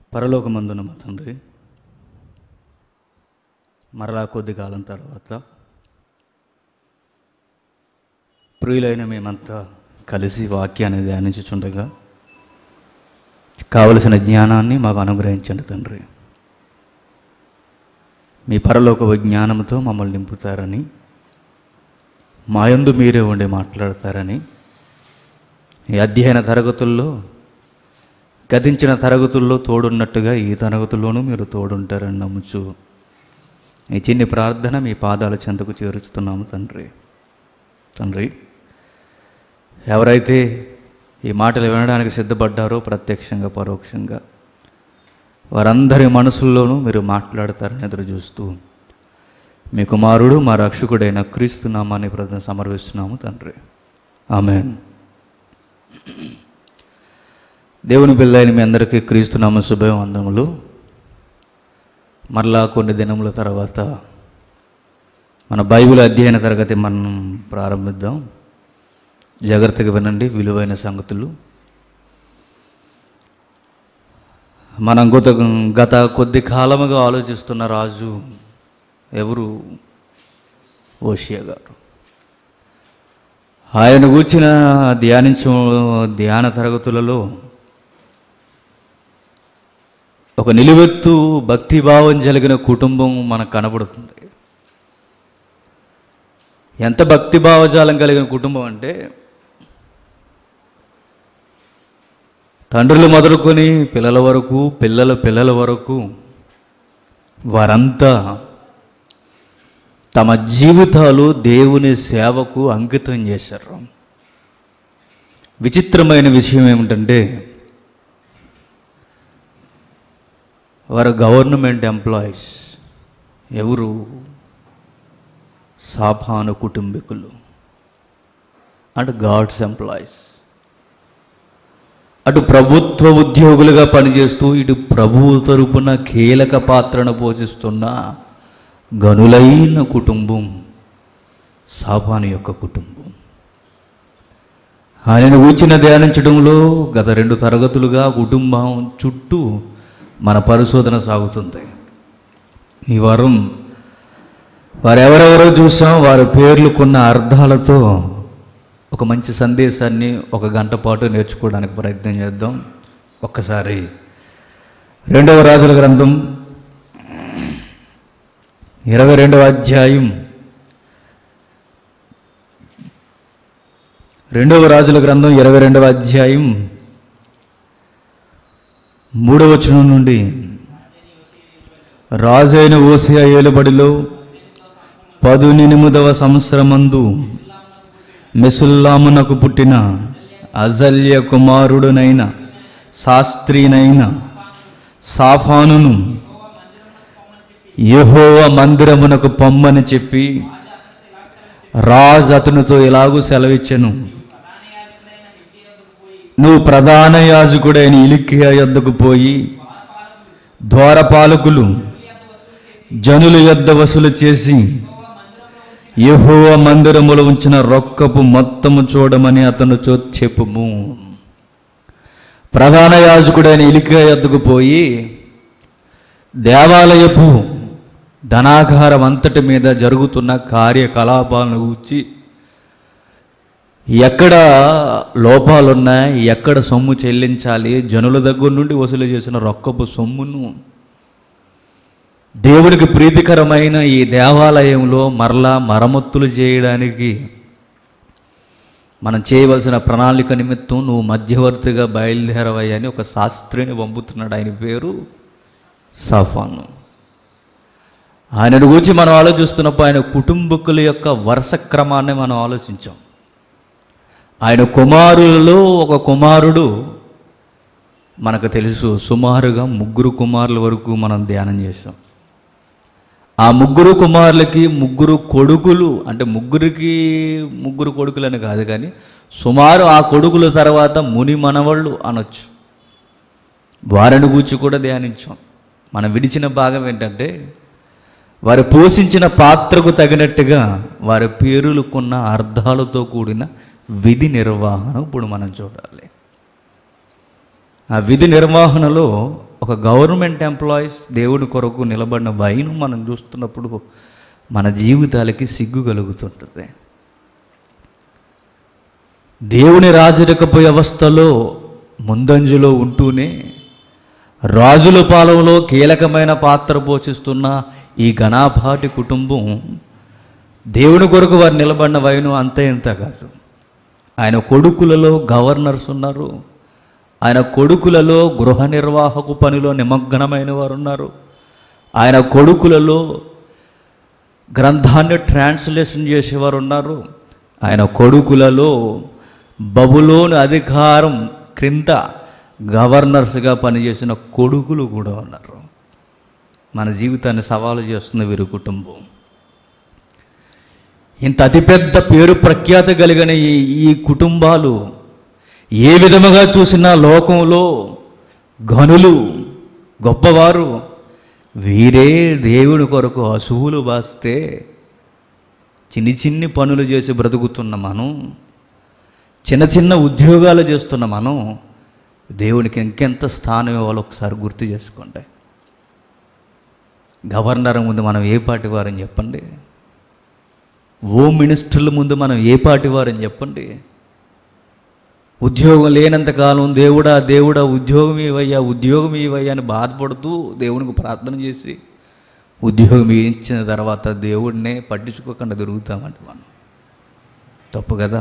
పరలోకమందున మా తండ్రి మరలా కొద్ది కాలం తర్వాత ప్రియులైన మేమంతా కలిసి వాక్యాన్ని ధ్యానించుచుండగా కావలసిన జ్ఞానాన్ని మాకు అనుగ్రహించండి తండ్రి మీ పరలోక జ్ఞానంతో మమ్మల్ని నింపుతారని మాయందు మీరే ఉండి మాట్లాడతారని ఈ అధ్యయన తరగతుల్లో గతించిన తరగతుల్లో తోడున్నట్టుగా ఈ తరగతుల్లోనూ మీరు తోడుంటారని నమ్ముచు ఈ చిన్ని ప్రార్థన మీ పాదాల చెంతకు చేరుచుతున్నాము తండ్రి తండ్రి ఎవరైతే ఈ మాటలు వినడానికి సిద్ధపడ్డారో ప్రత్యక్షంగా పరోక్షంగా వారందరి మనసుల్లోనూ మీరు మాట్లాడతారని ఎదురు చూస్తూ మీ కుమారుడు మా రక్షకుడైన క్రీస్తు నామాన్ని ప్రజలు సమర్పిస్తున్నాము తండ్రి ఆమెన్ దేవుని పిల్లైన మీ అందరికీ క్రీస్తు నామ శుభవందములు మరలా కొన్ని దినముల తర్వాత మన బైబిల్ అధ్యయన తరగతి మనం ప్రారంభిద్దాం జాగ్రత్తగా వినండి విలువైన సంగతులు మనం గత గత కొద్ది కాలముగా ఆలోచిస్తున్న రాజు ఎవరు ఓషియా గారు ఆయన కూర్చిన ధ్యానించు ధ్యాన తరగతులలో ఒక నిలువెత్తు భక్తిభావం కలిగిన కుటుంబం మనకు కనబడుతుంది ఎంత భక్తి భావజాలం కలిగిన కుటుంబం అంటే తండ్రులు మొదలుకొని పిల్లల వరకు పిల్లల పిల్లల వరకు వారంతా తమ జీవితాలు దేవుని సేవకు అంకితం చేశారు విచిత్రమైన విషయం ఏమిటంటే వారు గవర్నమెంట్ ఎంప్లాయీస్ ఎవరు సాపాను కుటుంబీకులు అండ్ గాడ్స్ ఎంప్లాయీస్ అటు ప్రభుత్వ ఉద్యోగులుగా పనిచేస్తూ ఇటు ప్రభువు తరపున కీలక పాత్రను పోషిస్తున్న గనులైన కుటుంబం సాపాను యొక్క కుటుంబం ఆయనను కూర్చిన ధ్యానించడంలో గత రెండు తరగతులుగా కుటుంబం చుట్టూ మన పరిశోధన సాగుతుంది ఈ వారం వారెవరెవరో చూసాం వారి పేర్లు కొన్న అర్థాలతో ఒక మంచి సందేశాన్ని ఒక గంట పాటు నేర్చుకోవడానికి ప్రయత్నం చేద్దాం ఒక్కసారి రెండవ రాజుల గ్రంథం ఇరవై రెండవ అధ్యాయం రెండవ రాజుల గ్రంథం ఇరవై రెండవ అధ్యాయం మూడవ వచనం నుండి రాజైన ఓసియా ఏలుబడిలో పదునెనిమిదవ సంవత్సరమందు మెసుల్లామునకు పుట్టిన అజల్య కుమారుడునైన శాస్త్రీనైన సాఫానును యెహోవా మందిరమునకు పొమ్మని చెప్పి రాజు అతనితో ఇలాగూ సెలవిచ్చెను నువ్వు ప్రధాన యాజకుడైన ఇలికియా యొద్దకు పోయి ద్వారపాలకులు జనుల యొద్ద వసూలు చేసి యెహోవ మందిరములో ఉంచిన రొక్కపు మొత్తము చూడమని అతను చో చెప్పుము ప్రధాన యాజకుడైన ఇలికియా యొద్దకు పోయి దేవాలయపు ధనాగారం అంతటి మీద జరుగుతున్న కార్యకలాపాలను గూర్చి ఎక్కడ లోపాలున్నాయి ఎక్కడ సొమ్ము చెల్లించాలి జనుల దగ్గర నుండి వసూలు చేసిన రొక్కపు సొమ్మును దేవునికి ప్రీతికరమైన ఈ దేవాలయంలో మరలా మరమ్మతులు చేయడానికి మనం చేయవలసిన ప్రణాళిక నిమిత్తం నువ్వు మధ్యవర్తిగా బయలుదేరవయ్యని ఒక శాస్త్రిని పంపుతున్నాడు ఆయన పేరు సఫాను ఆయనను గురించి మనం ఆలోచిస్తున్నప్పుడు ఆయన కుటుంబకుల యొక్క వరుస క్రమాన్ని మనం ఆలోచించాం ఆయన కుమారులలో ఒక కుమారుడు మనకు తెలుసు సుమారుగా ముగ్గురు కుమారుల వరకు మనం ధ్యానం చేసాం ఆ ముగ్గురు కుమారులకి ముగ్గురు కొడుకులు అంటే ముగ్గురికి ముగ్గురు కొడుకులని కాదు కానీ సుమారు ఆ కొడుకుల తర్వాత ముని మనవళ్ళు అనొచ్చు వారిని గూర్చి కూడా ధ్యానించాం మనం విడిచిన భాగం ఏంటంటే వారు పోషించిన పాత్రకు తగినట్టుగా వారి పేరులకున్న అర్థాలతో కూడిన విధి నిర్వహణ ఇప్పుడు మనం చూడాలి ఆ విధి నిర్వహణలో ఒక ఒక గవర్నమెంట్ ఎంప్లాయీస్ దేవుని కొరకు నిలబడిన వైను మనం చూస్తున్నప్పుడు మన జీవితాలకి సిగ్గు కలుగుతుంటుంది దేవుని రాజరికపు వ్యవస్థలో ముందంజలో ఉంటూనే రాజుల పాలనలో కీలకమైన పాత్ర పోషిస్తున్న ఈ ఘనాపాటి కుటుంబం దేవుని కొరకు వారు నిలబడిన వైను అంతే ఇంత కాదు ఆయన కొడుకులలో గవర్నర్స్ ఉన్నారు ఆయన కొడుకులలో గృహ నిర్వాహకు పనిలో నిమగ్నమైన వారు ఉన్నారు ఆయన కొడుకులలో గ్రంథాన్ని ట్రాన్స్లేషన్ చేసేవారు ఉన్నారు ఆయన కొడుకులలో బబులోని అధికారం క్రింద గవర్నర్స్గా పనిచేసిన కొడుకులు కూడా ఉన్నారు మన జీవితాన్ని సవాలు చేస్తున్న వీరి కుటుంబం ఇంత అతిపెద్ద పేరు ప్రఖ్యాత కలిగిన ఈ ఈ కుటుంబాలు ఏ విధముగా చూసినా లోకంలో ఘనులు గొప్పవారు వీరే దేవుని కొరకు అసువులు బాస్తే చిన్ని చిన్ని పనులు చేసి బ్రతుకుతున్న మనం చిన్న చిన్న ఉద్యోగాలు చేస్తున్న మనం దేవునికి ఇంకెంత స్థానం ఇవ్వాలో ఒకసారి గుర్తు చేసుకోండి గవర్నర్ ముందు మనం ఏ పార్టీ వారని చెప్పండి హోమ్ మినిస్టర్ల ముందు మనం ఏ పార్టీ వారని చెప్పండి ఉద్యోగం లేనంతకాలం దేవుడా దేవుడా ఉద్యోగం ఇవయ్యా ఉద్యోగం ఇవయ్యా అని బాధపడుతూ దేవునికి ప్రార్థన చేసి ఉద్యోగం ఇచ్చిన తర్వాత దేవుడినే పట్టించుకోకుండా తిరుగుతామంట మనం తప్పు కదా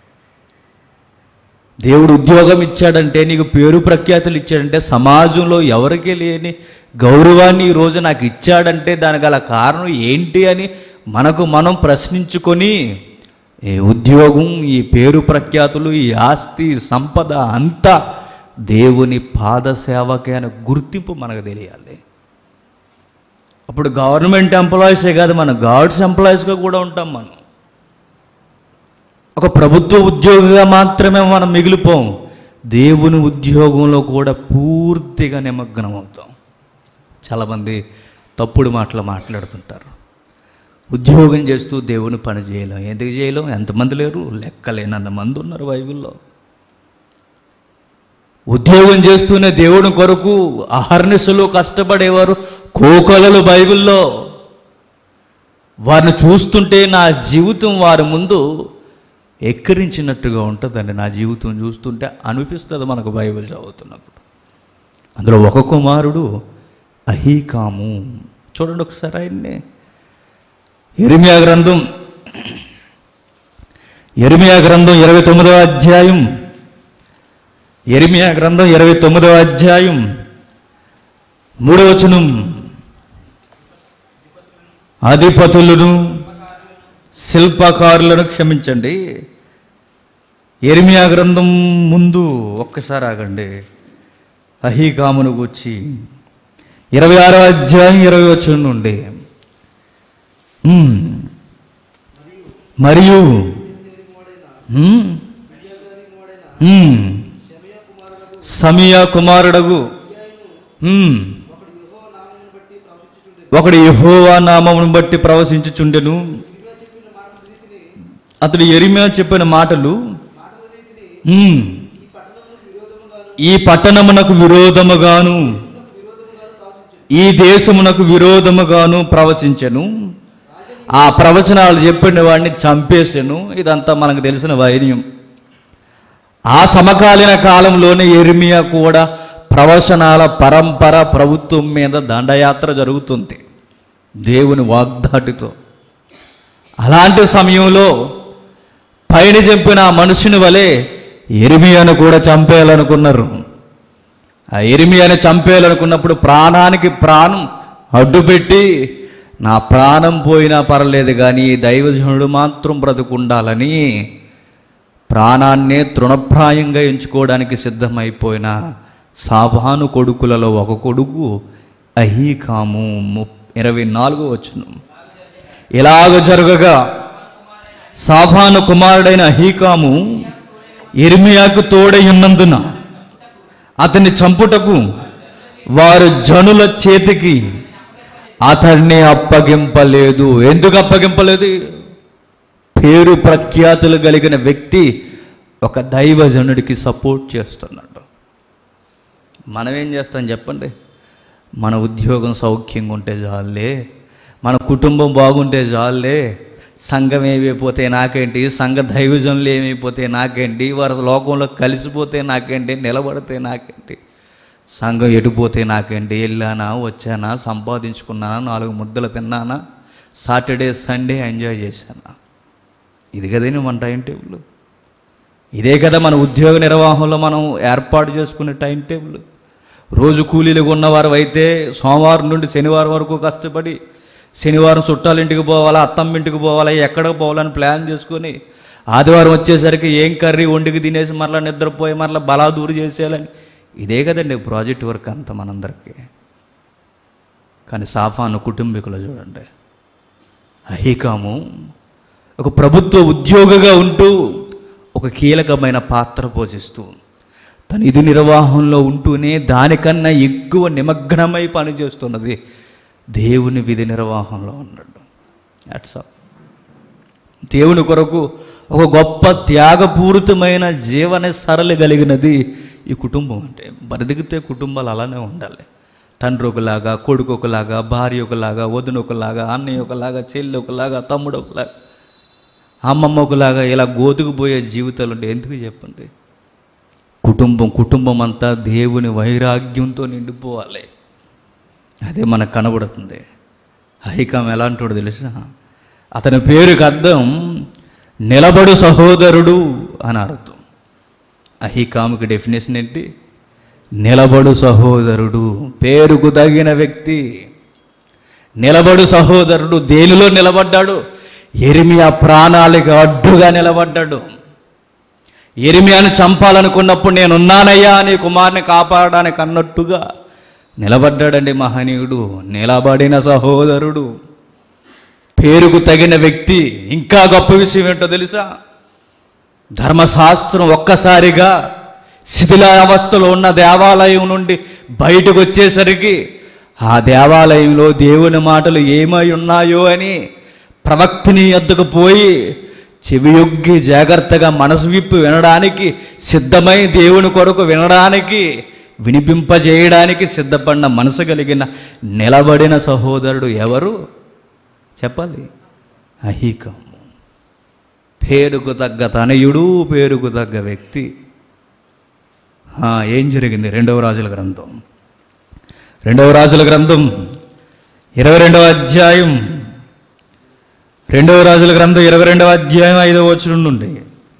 దేవుడు ఉద్యోగం ఇచ్చాడంటే నీకు పేరు ప్రఖ్యాతులు ఇచ్చాడంటే సమాజంలో ఎవరికి లేని గౌరవాన్ని ఈరోజు నాకు ఇచ్చాడంటే దానికి గల కారణం ఏంటి అని మనకు మనం ప్రశ్నించుకొని ఈ ఉద్యోగం ఈ పేరు ప్రఖ్యాతులు ఈ ఆస్తి ఈ సంపద అంతా దేవుని పాద సేవకే అనే గుర్తింపు మనకు తెలియాలి అప్పుడు గవర్నమెంట్ ఎంప్లాయీసే కాదు మనం గాడ్స్ ఎంప్లాయీస్గా కూడా ఉంటాం మనం ఒక ప్రభుత్వ ఉద్యోగిగా మాత్రమే మనం మిగిలిపోం దేవుని ఉద్యోగంలో కూడా పూర్తిగా నిమగ్నం అవుతాం చాలామంది తప్పుడు మాటలు మాట్లాడుతుంటారు ఉద్యోగం చేస్తూ దేవుని పని చేయలేం ఎందుకు చేయలేం ఎంతమంది లేరు లెక్కలేనంత మంది ఉన్నారు బైబిల్లో ఉద్యోగం చేస్తూనే దేవుని కొరకు అహర్నిశలు కష్టపడేవారు కోకొలలు బైబిల్లో వారిని చూస్తుంటే నా జీవితం వారి ముందు ఎక్కిరించినట్టుగా ఉంటుందండి నా జీవితం చూస్తుంటే అనిపిస్తుంది మనకు బైబిల్ చదువుతున్నప్పుడు అందులో ఒక కుమారుడు అహీకాము చూడండి ఒకసారి ఆయన్ని ఎరిమియా గ్రంథం ఎరిమియా గ్రంథం ఇరవై తొమ్మిదవ అధ్యాయం ఎరిమియా గ్రంథం ఇరవై తొమ్మిదవ అధ్యాయం మూడవ వచనం అధిపతులను శిల్పకారులను క్షమించండి ఎరిమియా గ్రంథం ముందు ఒక్కసారి ఆగండి అహీకామును గూర్చి ఇరవై ఆరో అధ్యాయం ఇరవై వచనం నుండి ఉమ్. మరియు ఉమ్. ఉమ్. సమయ కుమారుడగు ఉమ్. ఒకడు యెహోవా నామమును బట్టి ప్రవశించుచుండెను అతడు ఎరిమియా చెప్పిన మాటలు ఉమ్, ఈ పట్టణమునకు విరోధముగాను ఈ దేశమునకు విరోధముగాను ప్రవచించెను ఆ ప్రవచనాలు చెప్పిన వాడిని చంపేసెను ఇదంతా మనకు తెలిసిన వైర్యం ఆ సమకాలీన కాలంలోనే ఎరిమియా కూడా ప్రవచనాల పరంపర ప్రభుత్వం మీద దండయాత్ర జరుగుతుంది దేవుని వాగ్దాటితో అలాంటి సమయంలో పైన చెప్పిన ఆ మనుషుని వలె ఎరిమియాను కూడా చంపేయాలనుకున్నారు ఆ ఎరిమియాని చంపేయాలనుకున్నప్పుడు ప్రాణానికి ప్రాణం అడ్డుపెట్టి నా ప్రాణం పోయినా పర్లేదు కానీ ఈ దైవజనుడు మాత్రం బ్రతుకుండాలని ప్రాణాన్నే తృణప్రాయంగా ఎంచుకోవడానికి సిద్ధమైపోయిన సాభాను కొడుకులలో ఒక కొడుకు అహీకాము ము- ఇరవై నాలుగు వచ్చును ఇలాగ జరగగా సాఫాను కుమారుడైన అహీకాము ఇర్మియాకు తోడై ఉన్నందున అతన్ని చంపుటకు వారు జనుల చేతికి అతన్ని అప్పగింపలేదు ఎందుకు అప్పగింపలేదు పేరు ప్రఖ్యాతులు కలిగిన వ్యక్తి ఒక దైవజనుడికి సపోర్ట్ చేస్తున్నాడు మనం ఏం చేస్తాం చెప్పండి మన ఉద్యోగం సౌఖ్యంగా ఉంటే చాలే మన కుటుంబం బాగుంటే చాలే సంఘం ఏమైపోతే నాకేంటి సంఘ దైవజనులు ఏమైపోతే నాకేంటి వారి లోకంలో కలిసిపోతే నాకేంటి నిలబడితే నాకేంటి సంఘం ఎడిపోతే నాకేంటి వెళ్ళానా వచ్చానా సంపాదించుకున్నానా నాలుగు ముద్దలు తిన్నానా సాటర్డే సండే ఎంజాయ్ చేశానా ఇది కదండి మన టైం టేబుల్ ఇదే కదా మన ఉద్యోగ నిర్వాహంలో మనం ఏర్పాటు చేసుకునే టైం టేబుల్ రోజు కూలీలుగా ఉన్నవారు అయితే సోమవారం నుండి శనివారం వరకు కష్టపడి శనివారం చుట్టాల ఇంటికి పోవాలా అత్తమ్మ ఇంటికి పోవాలా ఎక్కడికి పోవాలని ప్లాన్ చేసుకొని ఆదివారం వచ్చేసరికి ఏం కర్రీ వండికి తినేసి మరలా నిద్రపోయి మరలా బలాదూరు చేసేయాలని ఇదే కదండి ప్రాజెక్ట్ వర్క్ అంతా మనందరికీ కానీ సాఫాను కుటుంబీకులు చూడండి అహీకాము ఒక ప్రభుత్వ ఉద్యోగిగా ఉంటూ ఒక కీలకమైన పాత్ర పోషిస్తూ తన ఇది నిర్వాహంలో ఉంటూనే దానికన్నా ఎక్కువ నిమగ్నమై పనిచేస్తున్నది దేవుని విధి నిర్వాహంలో ఉన్నాడు అట్సప్ దేవుని కొరకు ఒక గొప్ప త్యాగపూరితమైన జీవన సరళి కలిగినది ఈ కుటుంబం అంటే బతికితే కుటుంబాలు అలానే ఉండాలి తండ్రి ఒకలాగా కొడుకు ఒకలాగా భార్య ఒకలాగా వదిన ఒకలాగా అన్నయ్య ఒకలాగా చెల్లి ఒకలాగా తమ్ముడు ఒకలాగా అమ్మమ్మ ఒకలాగా ఇలా గోతుకుపోయే జీవితాలు ఉంటే ఎందుకు చెప్పండి కుటుంబం కుటుంబం అంతా దేవుని వైరాగ్యంతో నిండిపోవాలి అదే మనకు కనబడుతుంది హైకం ఎలాంటోడు తెలుసా అతని పేరుకి అర్థం నిలబడు సహోదరుడు అని అర్థం అహికాముకి డెఫినేషన్ ఏంటి నిలబడు సహోదరుడు పేరుకు తగిన వ్యక్తి నిలబడు సహోదరుడు దేనిలో నిలబడ్డాడు ఎరిమియా ప్రాణాలకు అడ్డుగా నిలబడ్డాడు ఎరిమియాని చంపాలనుకున్నప్పుడు నేనున్నానయ్యా నీ కుమార్ని కాపాడడానికి అన్నట్టుగా నిలబడ్డాడండి మహనీయుడు నిలబడిన సహోదరుడు పేరుకు తగిన వ్యక్తి ఇంకా గొప్ప విషయం ఏంటో తెలుసా ధర్మశాస్త్రం ఒక్కసారిగా శిథిలావస్థలో ఉన్న దేవాలయం నుండి బయటకు వచ్చేసరికి ఆ దేవాలయంలో దేవుని మాటలు ఏమై ఉన్నాయో అని ప్రవక్తిని ఎద్దుకు పోయి చెవియొగ్గి జాగ్రత్తగా మనసు విప్పి వినడానికి సిద్ధమై దేవుని కొరకు వినడానికి వినిపింపజేయడానికి సిద్ధపడిన మనసు కలిగిన నిలబడిన సహోదరుడు ఎవరు చెప్పాలి అహీకము పేరుకు తగ్గ తనయుడు పేరుకు తగ్గ వ్యక్తి ఆ, ఏం జరిగింది రెండవ రాజుల గ్రంథం రెండవ రాజుల గ్రంథం ఇరవై రెండవ అధ్యాయం రెండవ రాజుల గ్రంథం ఇరవై రెండవ అధ్యాయం ఐదవ వచనం నుండి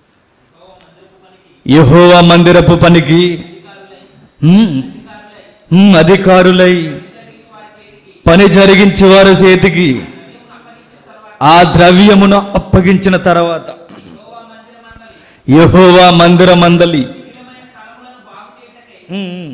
యెహోవా మందిరపు పనికి ఉమ్, ఉమ్, అధికారులై పని జరిగించి వారి చేతికి ఆ ద్రవ్యమును అప్పగించిన తర్వాత యెహోవా మందిర మందలి ఉమ్,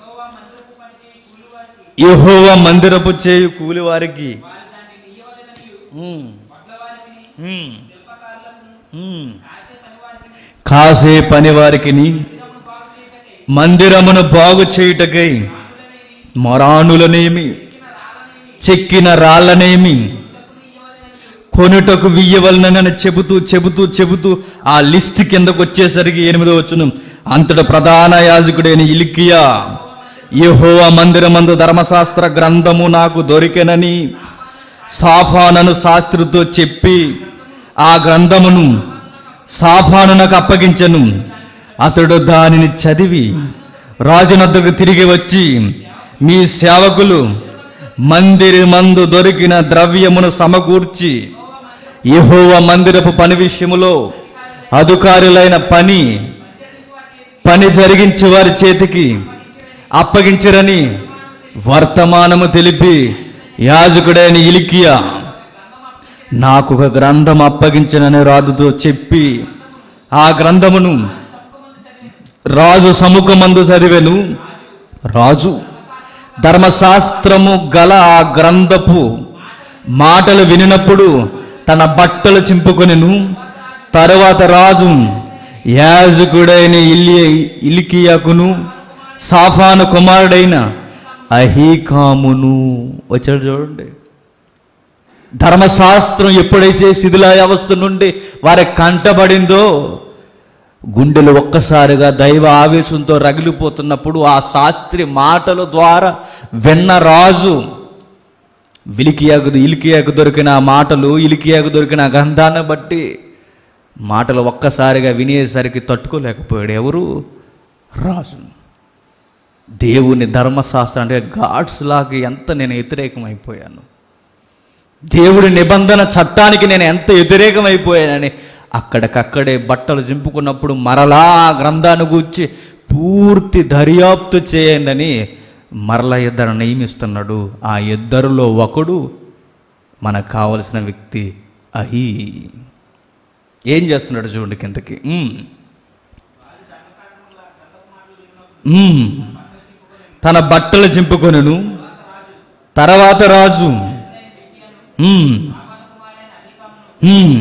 యెహోవా మందిరపు చేయు కూలి వారికి ఉమ్, ఉమ్, ఉమ్. కాసే పని వారికి మందిరమును బాగు చేయుటకై మొరానులనేమి చెక్కిన రాళ్ళనేమి కొనుటకు వియ్యవలనని చెబుతూ చెబుతూ చెబుతూ ఆ లిస్ట్ కిందకు వచ్చేసరికి ఎనిమిదో వచ్చును అంతట ప్రధాన యాజకుడైన ఇలికియా యెహోవా మందిరమందు ధర్మశాస్త్ర గ్రంథము నాకు దొరికెనని సాఫానను శాస్త్రితో చెప్పి ఆ గ్రంథమును సాఫానునకు అప్పగించెను అతడు దానిని చదివి రాజునద్దకు తిరిగి వచ్చి మీ సేవకులు మందిరి మందు దొరికిన ద్రవ్యమును సమకూర్చి యెహోవా మందిరపు పని విషయములో అధికారులైన పని పని జరిగించి వారి చేతికి అప్పగించరని వర్తమానము తెలిపి యాజకుడైన ఇలికియా నాకు ఒక గ్రంథం అప్పగించనని రాజుతో చెప్పి ఆ గ్రంథమును రాజు సముఖమందు చదివెను రాజు ధర్మశాస్త్రము గల ఆ గ్రంథపు మాటలు వినినప్పుడు తన బట్టలు చింపుకొనెను తరువాత రాజు యాజకుడైన ఇలి ఇలికియాకును సాఫాను కుమారుడైన అహీకామును వచ్చాడు చూడండి ధర్మశాస్త్రం ఎప్పుడైతే శిథిలావస్థ నుండి వారి కంటబడిందో గుండెలు ఒక్కసారిగా దైవ ఆవేశంతో రగిలిపోతున్నప్పుడు ఆ శాస్త్రి మాటల ద్వారా విన్న రాజు విలికియాకు ఇలికియాకు దొరికిన ఆ మాటలు ఇలికియాకు దొరికిన ఆ గంధాన్ని బట్టి మాటలు ఒక్కసారిగా వినేసరికి తట్టుకోలేకపోయాడు ఎవరు రాజు దేవుని ధర్మశాస్త్రం అంటే గాడ్స్ లాగా ఎంత నేను వ్యతిరేకమైపోయాను దేవుడి నిబంధన చట్టానికి నేను ఎంత వ్యతిరేకమైపోయానని అక్కడికక్కడే బట్టలు చింపుకున్నప్పుడు మరలా ఆ గ్రంథాన్ని గూర్చి పూర్తి దర్యాప్తు చేయండి అని మరలా ఇద్దరు నియమిస్తున్నాడు ఆ ఇద్దరిలో ఒకడు మనకు కావలసిన వ్యక్తి అహి ఏం చేస్తున్నాడు చూడండి కిందకి ఉమ్. ఉమ్. తన బట్టలు చింపుకొనెను తర్వాత రాజు ఉమ్. ఉమ్.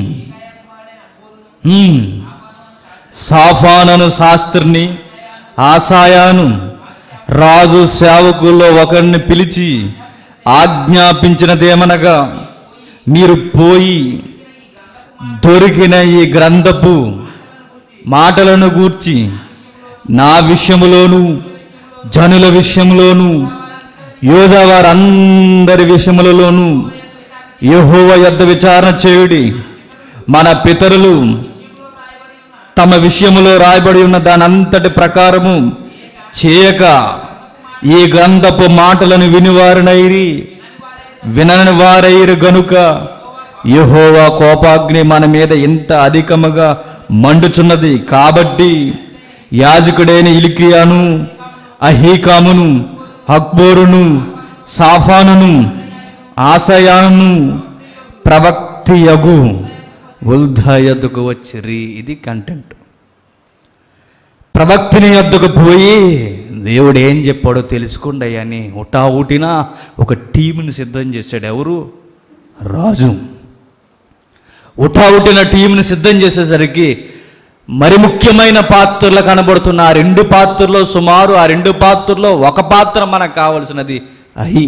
ఉమ్. సాఫానను శాస్త్రిని ఆసాయాను రాజు సేవకుల్లో ఒకరిని పిలిచి ఆజ్ఞాపించినదేమనగా మీరు పోయి దొరికిన ఈ గ్రంథపు మాటలను గూర్చి నా విషయములోను జనుల విషయంలోను యోధా వారందరి విషయములలోను యెహోవా యొద్ద విచారణ చేయుడి మన పితరులు తమ విషయములో రాయబడి ఉన్న దాని అంతటి ప్రకారము చేయక ఈ గ్రంథపు మాటలను వినివారినైరి వినని వారైరు గనుక యెహోవా కోపాగ్ని మన మీద ఇంత అధికముగా మండుచున్నది కాబట్టి యాజకుడైన ఇలికియాను అహీకామును అక్బోరును సాఫానును ఆశయాను ప్రవక్తియగు ఉల్ధా యొద్దకు వచ్చిరి ఇది కంటెంట్ ప్రవక్తిని యొద్దకు పోయి దేవుడు ఏం చెప్పాడో తెలుసుకోండి అయ్యా అని ఉటా ఊటిన ఒక టీంని సిద్ధం చేశాడు ఎవరు రాజు ఉటా ఉట్టిన టీంని సిద్ధం చేసేసరికి మరి ముఖ్యమైన పాత్రలు కనబడుతున్న ఆ రెండు పాత్రలో సుమారు ఆ రెండు పాత్రలో ఒక పాత్ర మనకు కావలసినది అహి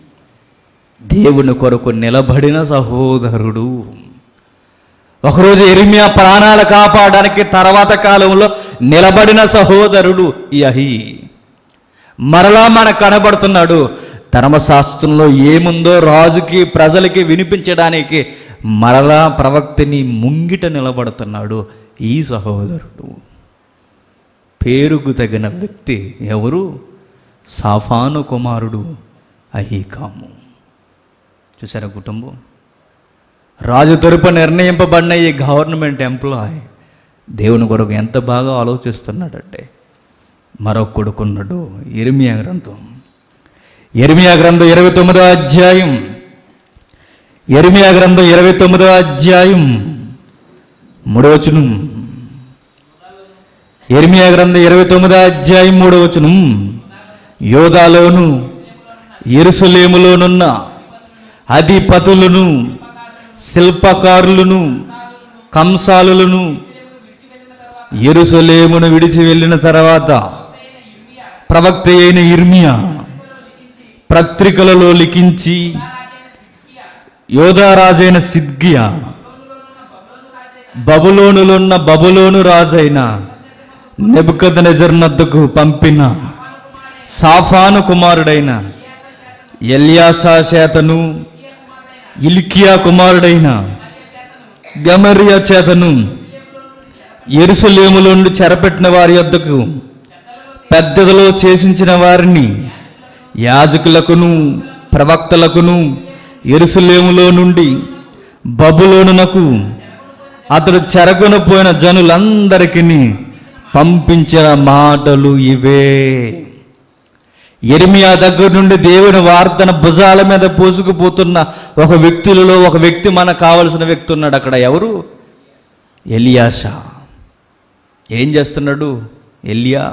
దేవుని కొరకు నిలబడిన సహోదరుడు ఒకరోజు ఎరిమియా ప్రాణాలు కాపాడడానికి తర్వాత కాలంలో నిలబడిన సహోదరుడు ఈ అహి మరలా మనకు కనబడుతున్నాడు ధర్మశాస్త్రంలో ఏముందో రాజుకి ప్రజలకి వినిపించడానికి మరలా ప్రవక్తని ముంగిట నిలబడుతున్నాడు ఈ సహోదరుడు పేరుకు తగిన వ్యక్తి ఎవరు సాఫాను కుమారుడు అహీకాము చూసారా కుటుంబం రాజు తరపు నిర్ణయింపబడిన ఈ గవర్నమెంట్ ఎంప్లాయ్ దేవుని కొరకు ఎంత బాగా ఆలోచిస్తున్నాడంటే మరొక కొడుకున్నాడు ఇర్మియా గ్రంథం ఎర్మియా గ్రంథం ఇరవై తొమ్మిదో అధ్యాయం ఎర్మియా గ్రంథం ఇరవై తొమ్మిదో అధ్యాయం మూడవచనం ఎర్మియా గ్రంథం ఇరవై తొమ్మిదో అధ్యాయం మూడవచనం యోధాలోను ఎరుసలేములోనున్న అధిపతులను శిల్పకారులను కంసాలులను ఎరుసలేమును విడిచి వెళ్ళిన తర్వాత ప్రవక్త అయిన ఇర్మియా పత్రికలలో లిఖించి యోధారాజైన సిద్గియా బబులోనులున్న బబులోను రాజైన నెబుకద్ నద్దకు పంపిన సాఫాను కుమారుడైన ఎల్యాసా చేతను ఇల్కియా కుమారుడైన గమరియా చేతను ఎరుసలేములో నుండి చెరపెట్టిన వారి యొద్దకు పెద్దదలో చేసించిన వారిని యాజకులకును ప్రవక్తలకును ఎరుసలేములో నుండి బబులోనునకు అతడు చెరగొన పోయిన జనులందరికీ పంపించిన మాటలు ఇవే ఎరిమియా దగ్గర నుండి దేవుని వార్తన భుజాల మీద పోసుకుపోతున్న ఒక వ్యక్తులలో ఒక వ్యక్తి మనకు కావలసిన వ్యక్తి ఉన్నాడు అక్కడ ఎవరు ఎలియాషా ఏం చేస్తున్నాడు ఎలియా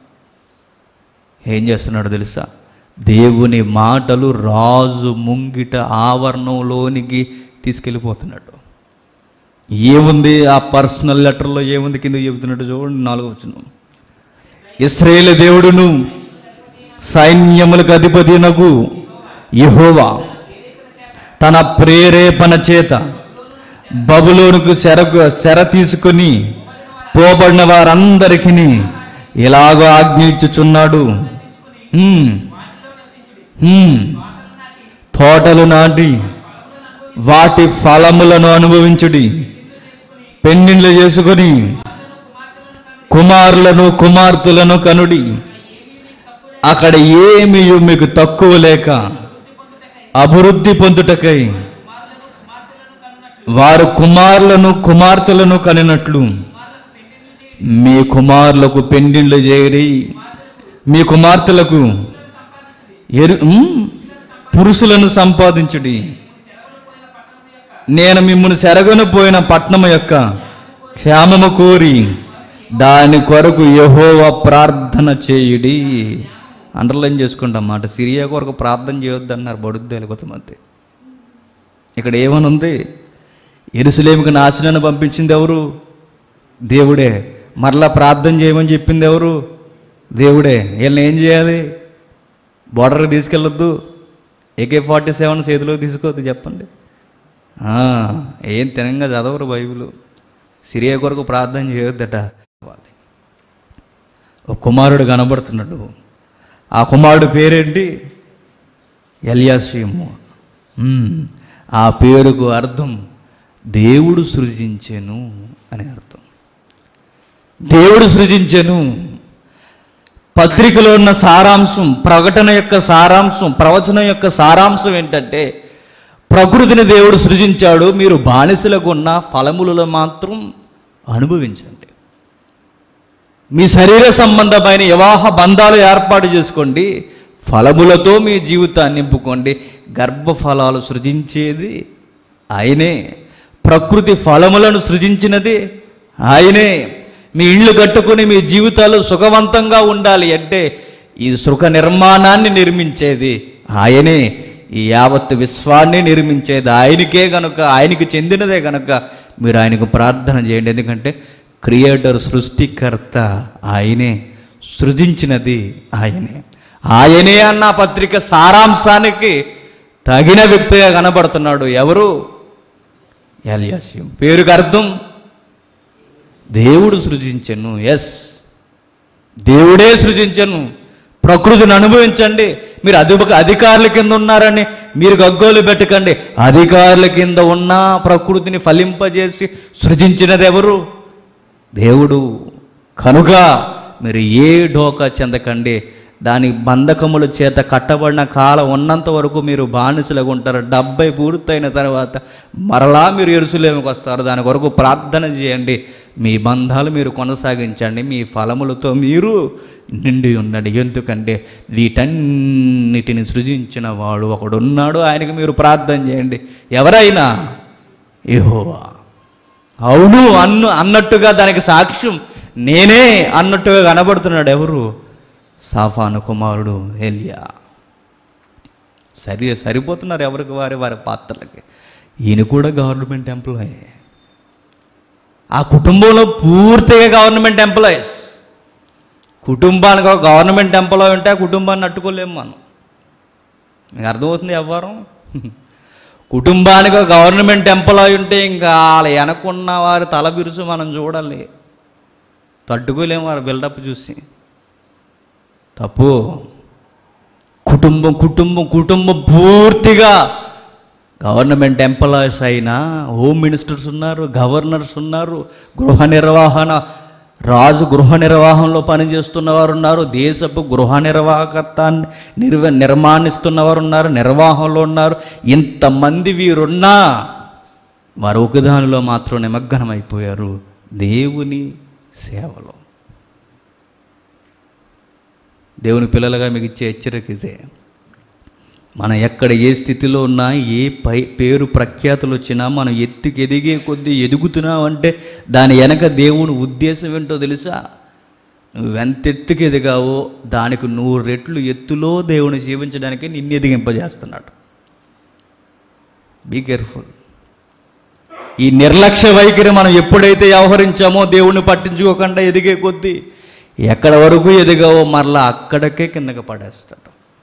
ఏం చేస్తున్నాడు తెలుసా దేవుని మాటలు రాజు ముంగిట ఆవరణంలోనికి తీసుకెళ్ళిపోతున్నాడు ఏముంది ఆ పర్సనల్ లెటర్లో ఏముంది కింద చెబుతున్నాడు చూడండి నాలుగో వచ్చిన ఇస్రాయేల్ దేవుడును సైన్యములకు అధిపతినకు యెహోవా తన ప్రేరేపణ చేత బబులోనుకు చెరకు చెర తీసుకొని పోబడిన వారందరికీ ఇలాగో ఆజ్ఞ ఇచ్చుచున్నాడు హ్మ్. హ్మ్. తోటలు నాటి వాటి ఫలములను అనుభవించుడి పెండిండ్లు చేసుకొని కుమారులను కుమార్తెలను కనుడి అక్కడ ఏమి మీకు తక్కువ లేక అభివృద్ధి పొందుటకై వారు కుమారులను కుమార్తెలను కనినట్లు మీ కుమారులకు పెండిండ్లు చేరి మీ కుమార్తెలకు ఎరు ఉమ్, పురుషులను సంపాదించుడి నేను మిమ్మల్ని సెరగను పోయిన పట్నము యొక్క క్షేమము కోరి దాని కొరకు యహోవ ప్రార్థన చేయుడి అండర్లైన్ చేసుకుంటాం మాట సిరియా కొరకు ప్రార్థన చేయొద్దు అన్నారు బడుద్దేలు కొంతమంది ఇక్కడ ఏమని ఉంది ఎరుసలేమికి నాశనాన్ని పంపించింది ఎవరు దేవుడే మరలా ప్రార్థన చేయమని చెప్పింది ఎవరు దేవుడే వీళ్ళని ఏం చేయాలి బోర్డర్కి తీసుకెళ్ళొద్దు ఏకే ఫార్టీ సెవెన్ చేతిలోకి తీసుకోవద్దు చెప్పండి ఆ, ఏం తినంగా చదవరు బైబిల్ సిరియా కొరకు ప్రార్థన చేయొద్దట ఒక కుమారుడు కనబడుతున్నాడు ఆ కుమారుడు పేరేంటి ఎలియాసీము ఉమ్, ఆ పేరుకు అర్థం దేవుడు సృజించెను అని అర్థం దేవుడు సృజించెను పత్రికలో ఉన్న సారాంశం ప్రకటన యొక్క సారాంశం ప్రవచనం యొక్క సారాంశం ఏంటంటే ప్రకృతిని దేవుడు సృజించాడు మీరు బానిసలకు ఉన్న ఫలములలో మాత్రం అనుభవించండి మీ శరీర సంబంధమైన వివాహ బంధాలు ఏర్పాటు చేసుకోండి ఫలములతో మీ జీవితాన్ని నింపుకోండి గర్భఫలాలు సృజించేది ఆయనే ప్రకృతి ఫలములను సృజించినది ఆయనే మీ ఇళ్ళు కట్టుకొని మీ జీవితాలు సుఖవంతంగా ఉండాలి అంటే ఈ సుఖ నిర్మాణాన్ని నిర్మించేది ఆయనే ఈ యావత్ విశ్వాన్ని నిర్మించేది ఆయనకే గనుక ఆయనకి చెందినదే గనుక మీరు ఆయనకు ప్రార్థన చేయండి ఎందుకంటే క్రియేటర్ సృష్టికర్త ఆయనే సృజించినది ఆయనే ఆయనే అన్న పత్రిక సారాంశానికి తగిన వ్యక్తిగా కనబడుతున్నాడు ఎవరు ఎలియాసియం పేరుకి అర్థం దేవుడు సృజించను ఎస్ దేవుడే సృజించను ప్రకృతిని అనుభవించండి మీరు అధి అధికారుల కింద ఉన్నారని మీరు గగ్గోలు పెట్టకండి అధికారుల కింద ఉన్న ప్రకృతిని ఫలింపజేసి సృజించినది ఎవరు దేవుడు కనుక మీరు ఏ డోకా చెందకండి దాని బంధకముల చేత కట్టబడిన కాలం ఉన్నంత వరకు మీరు బానిసలుగా ఉంటారు డెబ్బై పూర్తయిన తర్వాత మరలా మీరు ఎరుసలేమికి వస్తారు దాని కొరకు ప్రార్థన చేయండి మీ బంధాలు మీరు కొనసాగించండి మీ ఫలములతో మీరు నిండి ఉండండి ఎందుకంటే వీటన్నిటిని సృజించిన వాడు ఒకడున్నాడు ఆయనకి మీరు ప్రార్థన చేయండి ఎవరైనా యెహోవా అవును అన్ను అన్నట్టుగా దానికి సాక్ష్యం నేనే అన్నట్టుగా కనబడుతున్నాడు ఎవరు సాఫాను కుమారుడు ఎలియా సరి సరిపోతున్నారు ఎవరికి వారి వారి పాత్రలకి ఈయన కూడా గవర్నమెంట్ ఎంప్లాయీ ఆ కుటుంబంలో పూర్తిగా గవర్నమెంట్ ఎంప్లాయీస్ కుటుంబానికి ఒక గవర్నమెంట్ ఎంప్లాయీ ఉంటే ఆ కుటుంబాన్ని అట్టుకోలేము మనం మీకు అర్థమవుతుంది వ్యవహారం కుటుంబానికి ఒక గవర్నమెంట్ ఎంప్లాయీ ఉంటే ఇంకా వాళ్ళ వెనకున్న వారి తల బిరుసు మనం చూడాలి తట్టుకోలేము వారి బిల్డప్ చూసి తప్పు కుటుంబం కుటుంబం కుటుంబం పూర్తిగా గవర్నమెంట్ ఎంప్లాయీస్ అయినా హోమ్ మినిస్టర్స్ ఉన్నారు గవర్నర్స్ ఉన్నారు గృహ నిర్వహణ రాజు గృహ నిర్వహణలో పనిచేస్తున్న వారు ఉన్నారు దేశపు గృహ నిర్వాహకత్వాన్ని నిర్వ నిర్మాణిస్తున్నవారు ఉన్నారు నిర్వాహంలో ఉన్నారు ఇంతమంది వీరున్నా వారు ఒకదానిలో మాత్రం నిమగ్నమైపోయారు దేవుని సేవలో దేవుని పిల్లలుగా మీకు ఇచ్చే హెచ్చరిక ఇదే మనం ఎక్కడ ఏ స్థితిలో ఉన్నా ఏ పై పేరు ప్రఖ్యాతులు వచ్చినా మనం ఎత్తుకి ఎదిగే కొద్దీ ఎదుగుతున్నావు అంటే దాని వెనక దేవుని ఉద్దేశం ఏంటో తెలుసా నువ్వు ఎంత ఎత్తుకి ఎదిగావో దానికి నూరు రెట్లు ఎత్తులో దేవుని జీవించడానికి నిన్ను ఎదిగింపజేస్తున్నాడు బీ కేర్ఫుల్ ఈ నిర్లక్ష్య వైఖరి మనం ఎప్పుడైతే వ్యవహరించామో దేవుణ్ణి పట్టించుకోకుండా ఎదిగే కొద్దీ ఎక్కడ వరకు ఎదిగావో మరలా అక్కడికే కిందకి పడేస్తాడు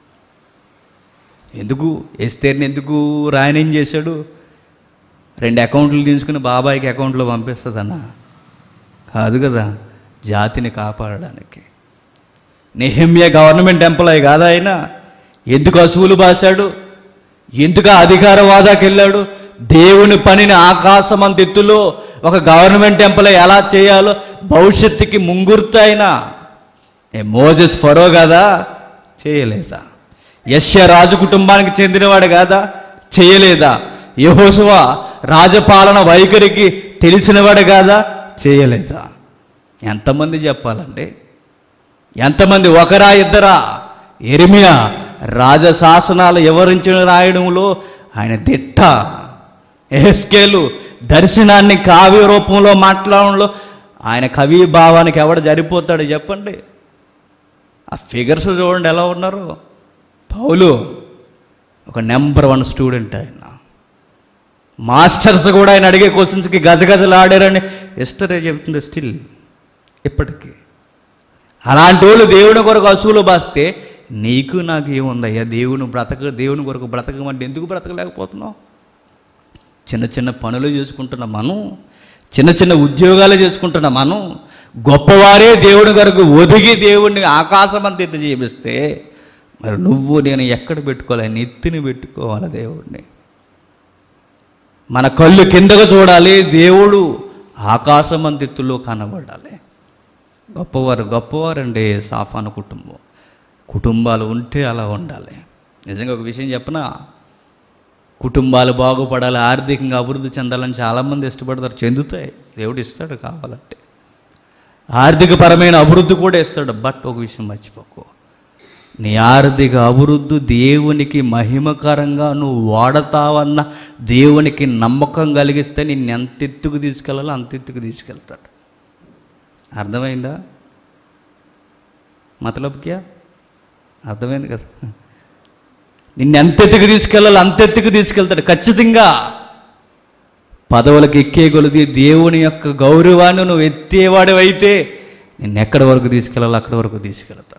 ఎందుకు ఎస్తేర్ని ఎందుకు రాయనేం చేశాడు రెండు అకౌంట్లు తీసుకుని బాబాయికి అకౌంట్లో పంపిస్తుందన్న కాదు కదా జాతిని కాపాడడానికి నెహమ్య గవర్నమెంట్ ఎంప్లాయీ కాదా ఆయన ఎందుకు అసూలు బాశాడు ఎందుకు ఆ అధికారవాదాకి వెళ్ళాడు దేవుని పనిని ఆకాశమంతెత్తులో ఒక గవర్నమెంట్ టెంపుల్ ఎలా చేయాలో భవిష్యత్తుకి ముంగుర్తు అయినా ఏ మోజెస్ ఫరో కదా చేయలేదా యశ్య రాజు కుటుంబానికి చెందినవాడు కాదా చేయలేదా యహోసువ రాజపాలన వైఖరికి తెలిసినవాడు కాదా చేయలేదా ఎంతమంది చెప్పాలండి ఎంతమంది ఒకరా ఇద్దరా ఎరిమియా రాజశాసనాలు వివరించిన రాయడంలో ఆయన దిట్ట ఎహెస్కేలు దర్శనాన్ని కావ్య రూపంలో మాట్లాడడంలో ఆయన కవి భావానికి ఎవడు జరిపోతాడు చెప్పండి ఆ ఫిగర్స్ చూడండి ఎలా ఉన్నారు పౌలు ఒక నెంబర్ వన్ స్టూడెంట్ ఆయన మాస్టర్స్ కూడా ఆయన అడిగే క్వశ్చన్స్కి గజగజలు ఆడారని హిస్టరీ చెబుతుంది స్టిల్ ఇప్పటికీ అలాంటి వాళ్ళు దేవుని కొరకు అసూలు బాస్తే నీకు నాకు ఏముందయ్యా దేవుని బ్రతక దేవుని కొరకు బ్రతకమంటే ఎందుకు బ్రతకలేకపోతున్నావు చిన్న చిన్న పనులు చేసుకుంటున్న మనం చిన్న చిన్న ఉద్యోగాలు చేసుకుంటున్న మనం గొప్పవారే దేవుని కొరకు ఒదిగి దేవుణ్ణి ఆకాశం అంత ఎత్తి చేపిస్తే మరి నువ్వు నేను ఎక్కడ పెట్టుకోవాలి నెత్తిని పెట్టుకోవాలి దేవుణ్ణి మన కళ్ళు కిందకు చూడాలి దేవుడు ఆకాశమంతెత్తులో కనబడాలి గొప్పవారు గొప్పవారండి సాఫాను కుటుంబం కుటుంబాలు ఉంటే అలా ఉండాలి నిజంగా ఒక విషయం చెప్పనా కుటుంబాలు బాగుపడాలి ఆర్థికంగా అభివృద్ధి చెందాలని చాలామంది ఇష్టపడతారు చెందుతాయి దేవుడు ఇస్తాడు కావాలంటే ఆర్థికపరమైన అభివృద్ధి కూడా ఇస్తాడు బట్ ఒక విషయం మర్చిపోకు నీ ఆర్థిక అభివృద్ధి దేవునికి మహిమకరంగా నువ్వు వాడతావన్న దేవునికి నమ్మకం కలిగిస్తే నిన్ను ఎంత ఎత్తుకు తీసుకెళ్ళాలో అంత ఎత్తుకు తీసుకెళ్తాడు అర్థమైందా మతలబ్ క్యా అర్థమైంది కదా నిన్ను ఎంత ఎత్తుకు తీసుకెళ్ళాలో అంత ఎత్తుకు తీసుకెళ్తాడు ఖచ్చితంగా పదవులకు ఎక్కే కొలిది దేవుని యొక్క గౌరవాన్ని నువ్వు ఎత్తేవాడివైతే నిన్ను ఎక్కడి వరకు తీసుకెళ్ళాలో అక్కడి వరకు తీసుకెళ్తాడు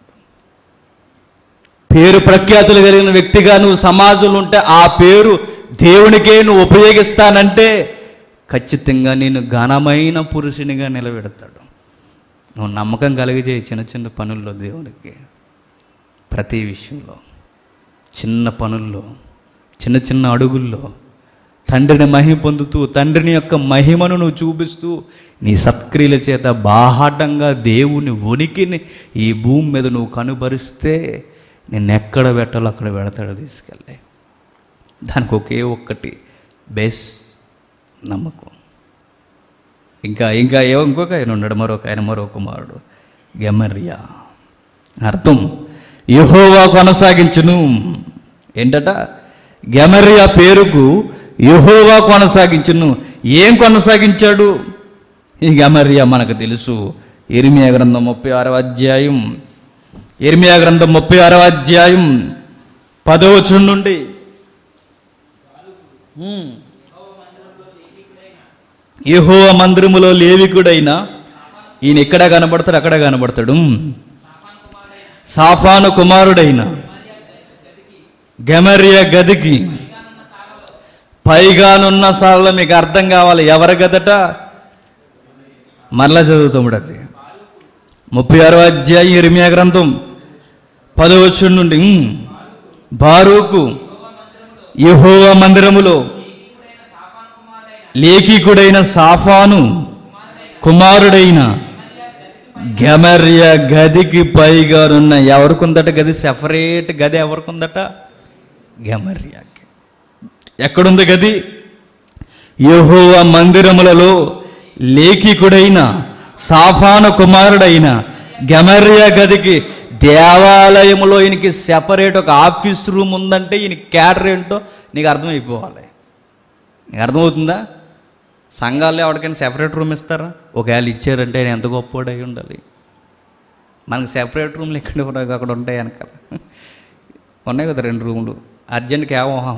పేరు ప్రఖ్యాతులు కలిగిన వ్యక్తిగా నువ్వు సమాజంలో ఉంటే ఆ పేరు దేవునికే నువ్వు ఉపయోగిస్తానంటే ఖచ్చితంగా నేను ఘనమైన పురుషునిగా నిలబెడతాడు నువ్వు నమ్మకం కలిగజేయి చిన్న చిన్న పనుల్లో దేవునికి ప్రతి విషయంలో చిన్న పనుల్లో చిన్న చిన్న అడుగుల్లో తండ్రిని మహిమ పొందుతూ తండ్రిని యొక్క మహిమను నువ్వు చూపిస్తూ నీ సత్క్రియల చేత బాహాటంగా దేవుని ఉనికిని ఈ భూమి మీద నువ్వు కనుబరిస్తే నిన్ను ఎక్కడ పెట్టాలో అక్కడ పెడతాడు తీసుకెళ్ళి దానికి ఒకే ఒక్కటి బేస్ నమ్మకం ఇంకా ఇంకా ఏ ఇంకొక ఆయన ఉన్నాడు మరొక ఆయన మరో కుమారుడు గెమర్యా అర్థం యహోవా కొనసాగించును ఏంటట గెమర్యా పేరుకు యహోవా కొనసాగించును ఏం కొనసాగించాడు ఈ గెమర్యా మనకు తెలుసు ఇర్మియా గ్రంథం ముప్పై ఆరవ అధ్యాయం ఇర్మియా గ్రంథం ముప్పై ఆరవ అధ్యాయం పదవచనం నుండి హ్మ్. యెహోవా మందిరములో లేవికుడైన ఈయన ఇక్కడ కనబడతాడు అక్కడ కనబడతాడు సాఫాను కుమారుడైన గెమర్య గదికి పైగానున్న సార్లు మీకు అర్థం కావాలి ఎవరి గదట మరలా చదువుతాముడు అది ముప్పై ఆరో అధ్యాయం ఇరిమియా గ్రంథం పదవచ్చు నుండి ఉమ్, బారూకు యెహోవా మందిరములో లేఖికుడైన సాఫాను కుమారుడైన గెమర్య గదికి పైగానున్న ఎవరికుందట గది సెపరేట్ గది ఎవరికుందట గెమర్యాకి ఎక్కడుంది గది యెహోవా మందిరములలో లేఖికుడైన సాఫాను కుమారుడైన గెమర్య గదికి దేవాలయంలో ఈయనకి సెపరేట్ ఒక ఆఫీస్ రూమ్ ఉందంటే ఈయన క్యాడర్ ఏంటో నీకు అర్థమైపోవాలి నీకు అర్థమవుతుందా సంఘాల్లో ఎవరికైనా సెపరేట్ రూమ్ ఇస్తారా ఒకవేళ ఇచ్చారంటే ఆయన ఎంత గొప్పవాడు అయి ఉండాలి మనకు సెపరేట్ రూమ్లు ఎక్కడ ఉన్నాయి అక్కడ ఉంటాయి వెనకాల ఉన్నాయి కదా రెండు రూములు అర్జెంట్ కేవహం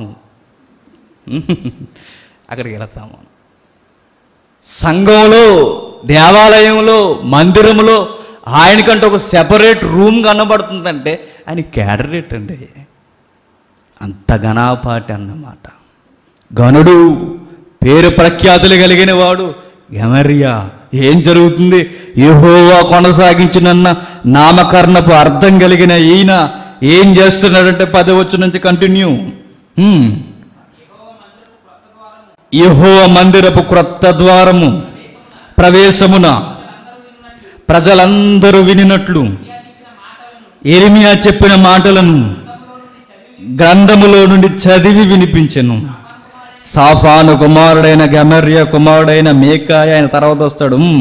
అక్కడికి వెళతాము మనం సంఘంలో దేవాలయంలో మందిరంలో ఆయనకంటే ఒక సెపరేట్ రూమ్ కనబడుతుందంటే ఆయన క్యాడరేట్ అండి అంత ఘనాపాటి అన్నమాట గనుడు పేరు ప్రఖ్యాతులు కలిగిన వాడు గమర్యా ఏం జరుగుతుంది యెహోవా కొనసాగించినన్న నామకరణపు అర్థం కలిగిన ఈయన ఏం చేస్తున్నాడంటే పదవచ్చు నుంచి కంటిన్యూ యహోవ మందిరపు క్రొత్త ద్వారము ప్రవేశమున ప్రజలందరూ వినినట్లు ఎరిమియా చెప్పిన మాటలను గ్రంథములో నుండి చదివి వినిపించెను సాఫాను కుమారుడైన గమర్య కుమారుడైన మేకాయ ఆయన తర్వాత వస్తాడు ఉమ్.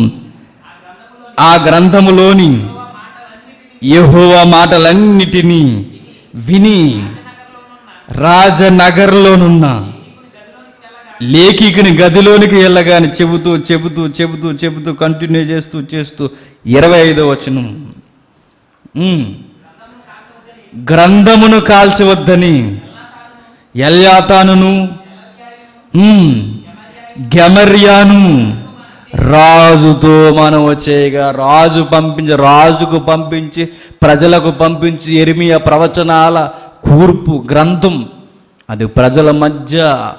ఆ గ్రంథములోని యెహోవ మాటలన్నిటినీ విని రాజనగర్లోనున్న లేఖికుని గదిలోనికి వెళ్ళగాని చెబుతూ చెబుతూ చెబుతూ చెబుతూ కంటిన్యూ చేస్తూ చేస్తూ ఇరవై ఐదో వచనం ఉమ్. గ్రంథమును కాల్చవద్దని ఎల్యాతానును ఉమ్, గెమర్యాను రాజుతో మనం వచ్చేయగా రాజు పంపించి రాజుకు పంపించి ప్రజలకు పంపించి ఎరిమియ ప్రవచనాల కూర్పు గ్రంథం అది ప్రజల మధ్య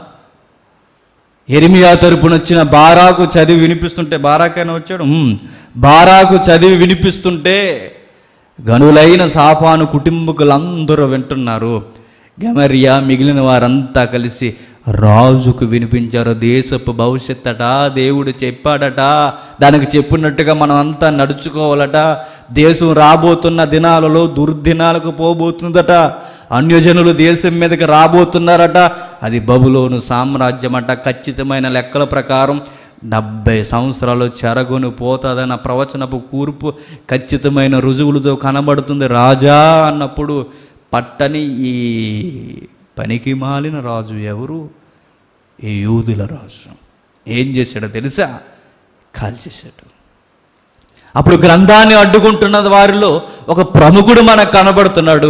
ఎరిమియా తరపున వచ్చిన బారాకు చదివి వినిపిస్తుంటే బారాకైనా వచ్చాడు ఉమ్. బారాకు చదివి వినిపిస్తుంటే గనులైన సాపాను కుటుంబకులందరూ వింటున్నారు గమరియా మిగిలిన వారంతా కలిసి రాజుకు వినిపించారు దేశపు భవిష్యత్తట దేవుడు చెప్పాడట దానికి చెప్పినట్టుగా మనం అంతా నడుచుకోవాలట దేశం రాబోతున్న దినాలలో దుర్దినాలకు పోబోతుందట అన్యజనులు దేశం మీదకి రాబోతున్నారట అది బబులోను సామ్రాజ్యం అట ఖచ్చితమైన లెక్కల ప్రకారం డెబ్బై సంవత్సరాలు చెరగొని పోతుందన్న ప్రవచనపు కూర్పు ఖచ్చితమైన రుజువులతో కనబడుతుంది రాజా అన్నప్పుడు పట్టని ఈ పనికి మాలిన రాజు ఎవరు ఈ యూదుల రాజు ఏం చేశాడో తెలుసా కాల్చేశాడు అప్పుడు గ్రంథాన్ని అడ్డుకుంటున్న వారిలో ఒక ప్రముఖుడు మనకు కనబడుతున్నాడు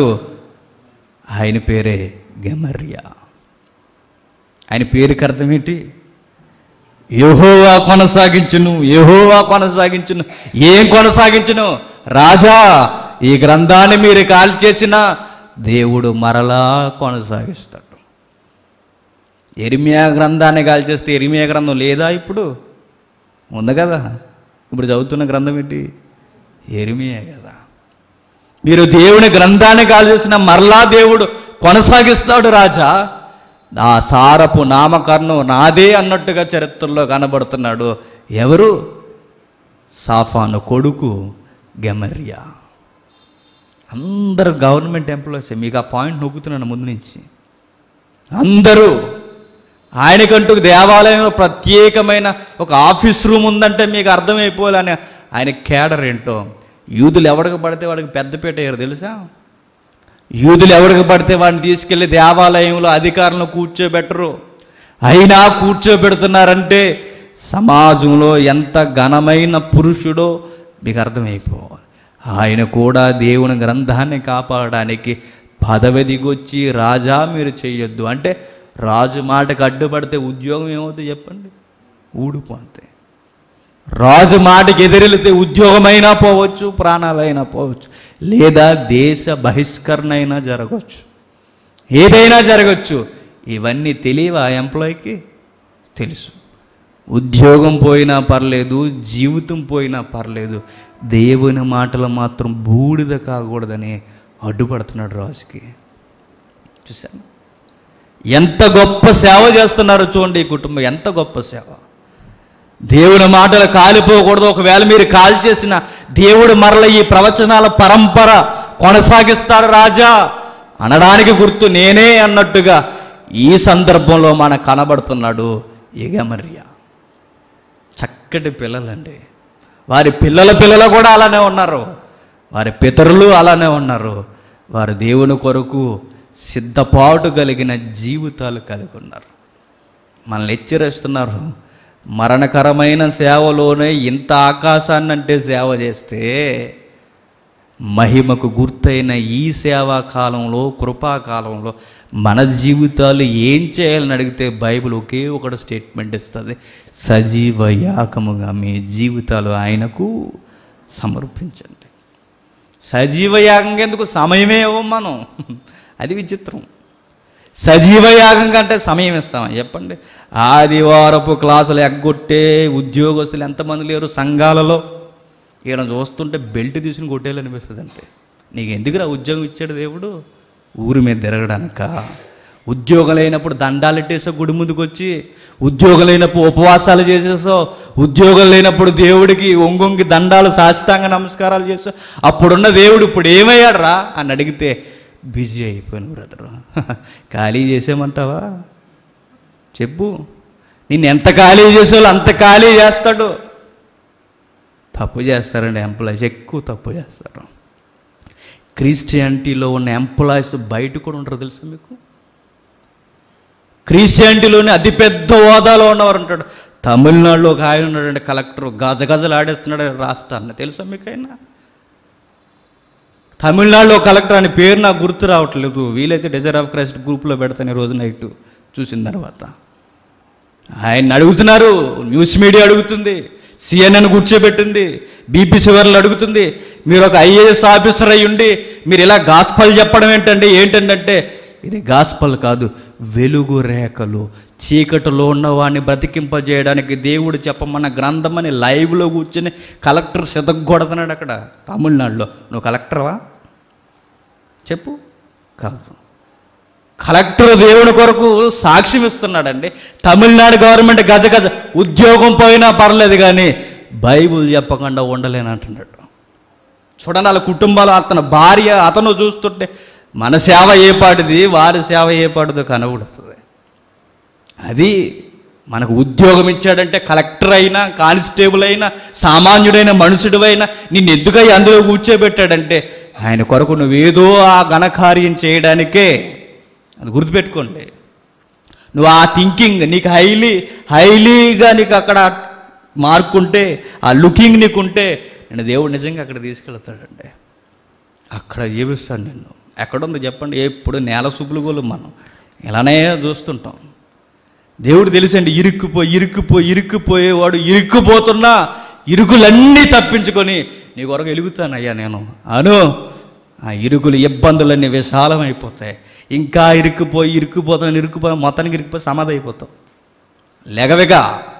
ఆయన పేరే గెమర్యా ఆయన పేరుకి అర్థం ఏంటి యెహోవా కొనసాగించును యెహోవా కొనసాగించును ఏం కొనసాగించును రాజా ఈ గ్రంథాన్ని మీరు కాల్చేసిన దేవుడు మరలా కొనసాగిస్తాడు ఎరిమియా గ్రంథాన్ని కాల్చేస్తే ఎరిమియా గ్రంథం లేదా ఇప్పుడు ఉంది కదా ఇప్పుడు చదువుతున్న గ్రంథం ఏంటి ఎరిమియా కదా మీరు దేవుని గ్రంథాన్ని కాల్చేసిన మరలా దేవుడు కొనసాగిస్తాడు రాజా ఆ సారపు నామకరణం నాదే అన్నట్టుగా చరిత్రలో కనబడుతున్నాడు ఎవరు సాఫాను కొడుకు గెమర్యా అందరు గవర్నమెంట్ ఎంప్లాయీస్ మీకు ఆ పాయింట్ నొక్కుతున్నాను ముందు నుంచి అందరూ ఆయనకంటూ దేవాలయంలో ప్రత్యేకమైన ఒక ఆఫీస్ రూమ్ ఉందంటే మీకు అర్థమైపోవాలని ఆయన కేడర్ ఏంటో యూదులు ఎవడికి పడితే వాడికి పెద్దపీట అయ్యారు తెలుసా యూదులు ఎవరికి పడితే వాడిని తీసుకెళ్లి దేవాలయంలో అధికారులను కూర్చోబెట్టరు అయినా కూర్చోబెడుతున్నారంటే సమాజంలో ఎంత ఘనమైన పురుషుడో మీకు అర్థమైపోవాలి ఆయన కూడా దేవుని గ్రంథాన్ని కాపాడడానికి పదవి దిగొచ్చి రాజా మీరు చేయొద్దు అంటే రాజు మాటకు అడ్డుపడితే ఉద్యోగం ఏమవుతుంది చెప్పండి ఊడిపోతే రాజు మాటకి ఎదిరెళితే ఉద్యోగమైనా పోవచ్చు ప్రాణాలైనా పోవచ్చు లేదా దేశ బహిష్కరణ అయినా జరగవచ్చు ఏదైనా జరగచ్చు ఇవన్నీ తెలియవా ఆ ఎంప్లాయీకి తెలుసు ఉద్యోగం పోయినా పర్లేదు జీవితం పోయినా పర్లేదు దేవుని మాటలు మాత్రం బూడిద కాకూడదని అడ్డుపడుతున్నాడు రాజుకి చూశాను ఎంత గొప్ప సేవ చేస్తున్నారో చూడండి ఈ కుటుంబం ఎంత గొప్ప సేవ దేవుని మాటలు కాలిపోకూడదు ఒకవేళ మీరు కాల్చేసిన దేవుడు మరల ఈ ప్రవచనాల పరంపర కొనసాగిస్తాడు రాజా అనడానికి గుర్తు నేనే అన్నట్టుగా ఈ సందర్భంలో మనకు కనబడుతున్నాడు ఎగమర్య చక్కటి పిల్లలండి వారి పిల్లల పిల్లలు కూడా అలానే ఉన్నారు వారి పితరులు అలానే ఉన్నారు వారు దేవుని కొరకు సిద్ధపాటు కలిగిన జీవితాలు కలిగి ఉన్నారు మనల్ని హెచ్చరిస్తున్నారు మరణకరమైన సేవలోనే ఇంత ఆకాశాన్ని అంటే సేవ చేస్తే మహిమకు గుర్తైన ఈ సేవా కాలంలో కృపాకాలంలో మన జీవితాలు ఏం చేయాలని అడిగితే బైబిల్ ఒకే ఒకటి స్టేట్మెంట్ ఇస్తుంది సజీవ యాగముగా మీ జీవితాలు ఆయనకు సమర్పించండి సజీవ యాగం ఎందుకు సమయమే ఇవ్వం మనం అది విచిత్రం సజీవ యాగం కంటే సమయం ఇస్తామా చెప్పండి ఆదివారపు క్లాసులు ఎగ్గొట్టే ఉద్యోగస్తులు ఎంతమంది లేరు సంఘాలలో ఈయన చూస్తుంటే బెల్ట్ తీసుకుని కొట్టేయాలనిపిస్తుంది అంటే నీకు ఎందుకురా ఉద్యోగం ఇచ్చాడు దేవుడు ఊరి మీద తిరగడానిక ఉద్యోగం లేనప్పుడు దండాలు ఎట్టేసో గుడి ముందుకు వచ్చి ఉద్యోగం లేనప్పుడు ఉపవాసాలు చేసేసో ఉద్యోగం లేనప్పుడు దేవుడికి ఒంగొంగి దండాలు సాష్టాంగ నమస్కారాలు చేసో అప్పుడున్న దేవుడు ఇప్పుడు ఏమయ్యాడు రా అని అడిగితే బిజీ అయిపోయాను బ్రదరు ఖాళీ చేసేమంటావా చెప్పు నిన్ను ఎంత ఖాళీ చేసేవాళ్ళు అంత ఖాళీ చేస్తాడు తప్పు చేస్తారండి ఎంప్లాయీస్ ఎక్కువ తప్పు చేస్తారు క్రిస్టియానిటీలో ఉన్న ఎంప్లాయీస్ బయట కూడా ఉంటారు తెలుసా మీకు క్రిస్టియానిటీలోనే అతిపెద్ద హోదాలో ఉన్నవారు ఉంటాడు తమిళనాడులో ఒక ఆయన ఉన్నాడండి కలెక్టర్ గజగజలు ఆడేస్తున్నాడు రాష్ట్రాన్ని తెలుసా మీకైనా తమిళనాడులో కలెక్టర్ అని పేరు నాకు గుర్తు రావట్లేదు వీలైతే డెజర్ ఆఫ్ క్రైస్ట్ గ్రూప్లో పెడతాను ఈ రోజు నైట్ చూసిన తర్వాత ఆయన అడుగుతున్నారు న్యూస్ మీడియా అడుగుతుంది సిఎన్ఎన్ కూర్చోబెట్టింది బీపీసీ వాళ్ళు అడుగుతుంది మీరు ఒక ఐఏఎస్ ఆఫీసర్ అయి ఉండి మీరు ఇలా గాస్పల్ చెప్పడం ఏంటండి ఏంటంటే ఇది గాస్పల్ కాదు వెలుగు రేఖలు చీకటిలో ఉన్న వాడిని బ్రతికింపజేయడానికి దేవుడు చెప్పమన్న గ్రంథం అని లైవ్లో కూర్చొని కలెక్టర్ సితగొడుతున్నాడు అక్కడ తమిళనాడులో నువ్వు కలెక్టర్వా చెప్పు కాదు కలెక్టర్ దేవుని కొరకు సాక్ష్యం ఇస్తున్నాడండి తమిళనాడు గవర్నమెంట్ గజ గజ ఉద్యోగం పోయినా పర్లేదు కానీ బైబుల్ చెప్పకుండా ఉండలేను అంటున్నాడు చూడండి వాళ్ళ కుటుంబాలు అతని భార్య అతను చూస్తుంటే మన సేవ ఏ పాటిది వారి సేవ ఏ పాటిదో కనబడుతుంది అది మనకు ఉద్యోగం ఇచ్చాడంటే కలెక్టర్ అయినా కానిస్టేబుల్ అయినా సామాన్యుడైన మనుషుడివైనా నిన్ను ఎందుకై అందులో కూర్చోబెట్టాడంటే ఆయన కొరకు నువ్వేదో ఆ ఘనకార్యం చేయడానికే అది గుర్తుపెట్టుకోండి నువ్వు ఆ థింకింగ్ నీకు హైలీ హైలీగా నీకు అక్కడ మార్క్ ఉంటే ఆ లుకింగ్ నీకు ఉంటే నేను దేవుడు నిజంగా అక్కడ తీసుకెళ్తాడండి అక్కడ జీవిస్తాను నిన్ను ఎక్కడుంది చెప్పండి ఎప్పుడు నేల సుబ్బులుగోలు మనం ఇలానే చూస్తుంటాం దేవుడు తెలుసండి ఇరుక్కుపోయి ఇరుక్కుపోయి ఇరుక్కుపోయేవాడు ఇరుక్కుపోతున్నా ఇరుకులన్నీ తప్పించుకొని నీ కొరకు ఎలుగుతానయ్యా నేను అను ఆ ఇరుకులు ఇబ్బందులన్నీ విశాలమైపోతాయి ఇంకా ఇరుక్కుపోయి ఇరుక్కుపోతాను ఇరుక్కుపోయి మొత్తానికి ఇరుక్కుపోయి సమాధి అయిపోతావు లెగవిగా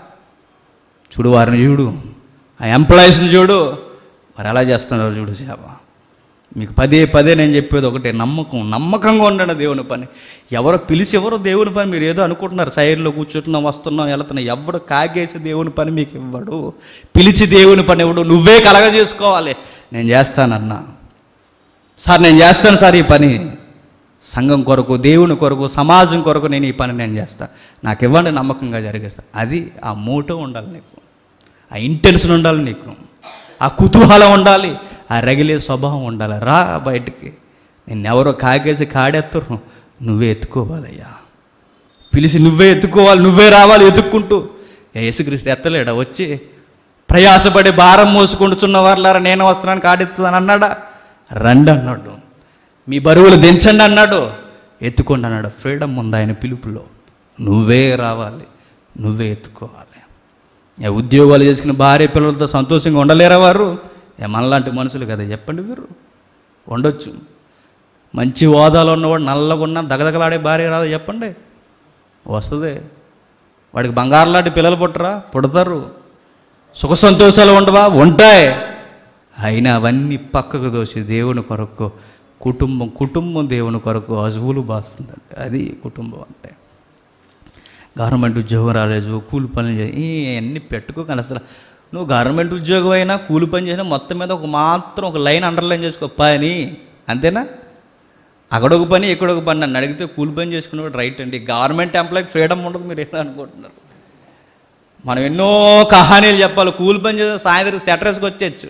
చూడు వారిని చూడు ఆ ఎంప్లాయీస్ని చూడు మరి ఎలా చేస్తున్నారు చూడు సేవ మీకు పదే పదే నేను చెప్పేది ఒకటే నమ్మకం నమ్మకంగా ఉండండి దేవుని పని ఎవరో పిలిచి ఎవరో దేవుని పని మీరు ఏదో అనుకుంటున్నారు సైడ్లో కూర్చుంటున్నాం వస్తున్నాం వెళ్తున్నాం ఎవడు కాగేసి దేవుని పని మీకు ఇవ్వడు పిలిచి దేవుని పని ఇవ్వడు నువ్వే కలగజేసుకోవాలి నేను చేస్తానన్నా సార్ నేను చేస్తాను సార్ ఈ పని సంఘం కొరకు దేవుని కొరకు సమాజం కొరకు నేను ఈ పని నేను చేస్తాను నాకు ఇవ్వండి నమ్మకంగా జరిగిస్తాను అది ఆ మూటో ఉండాలి నీకు ఆ ఇంటెన్షన్ ఉండాలి నీకు ఆ కుతూహలం ఉండాలి ఆ రగిలే స్వభావం ఉండాలి రా బయటికి నిన్నెవరో కాకేసి కాడెత్తరు నువ్వే ఎత్తుకోవాలయ్యా పిలిచి నువ్వే ఎత్తుకోవాలి నువ్వే రావాలి ఎత్తుక్కుంటూ ఏ యేసుక్రీస్తు ఎత్తలేడా వచ్చి ప్రయాసపడి భారం మోసుకుంటున్న వాళ్ళారా నేను వస్తున్నాను కాడెత్తుతాను అన్నాడా రండి అన్నాడు మీ బరువులు దించండి అన్నాడు ఎత్తుకోండి అన్నాడు ఫ్రీడమ్ ఉంది ఆయన పిలుపులో నువ్వే రావాలి నువ్వే ఎత్తుకోవాలి ఏ ఉద్యోగాలు చేసుకుని భార్య పిల్లలతో సంతోషంగా ఉండలేరా వారు ఏ మనలాంటి మనుషులు కదా చెప్పండి వీరు ఉండొచ్చు మంచి హోదాలో ఉన్నవాడు నల్లగా ఉన్న దగదగలాడే భార్య రాదా చెప్పండి వస్తుంది వాడికి బంగారం లాంటి పిల్లలు పుట్టరా పుడతారు సుఖ సంతోషాలు ఉండవా ఉంటాయి అయినా అవన్నీ పక్కకు దోసి దేవుని కొరకు కుటుంబం కుటుంబం దేవుని కొరకు అజువులు బాస్తుందంటే అది కుటుంబం అంటే గవర్నమెంట్ ఉద్యోగం రాలేదు కూలి పనులు చే ఇవన్నీ పెట్టుకోకండి అసలు నువ్వు గవర్నమెంట్ ఉద్యోగం అయినా కూలి పని చేసినా మొత్తం మీద ఒక మాత్రం ఒక లైన్ అండర్లైన్ చేసుకో పని అంతేనా అక్కడొక పని ఇక్కడొక పని నన్ను అడిగితే కూలి పని చేసుకునేవాడు రైట్ అండి గవర్నమెంట్ ఎంప్లాయీకి ఫ్రీడమ్ ఉండదు మీరు ఏదో అనుకుంటున్నారు మనం ఎన్నో కహానీలు చెప్పాలి కూలి పని చేస్తే సాయంత్రం సెటరేస్కి వచ్చేచ్చు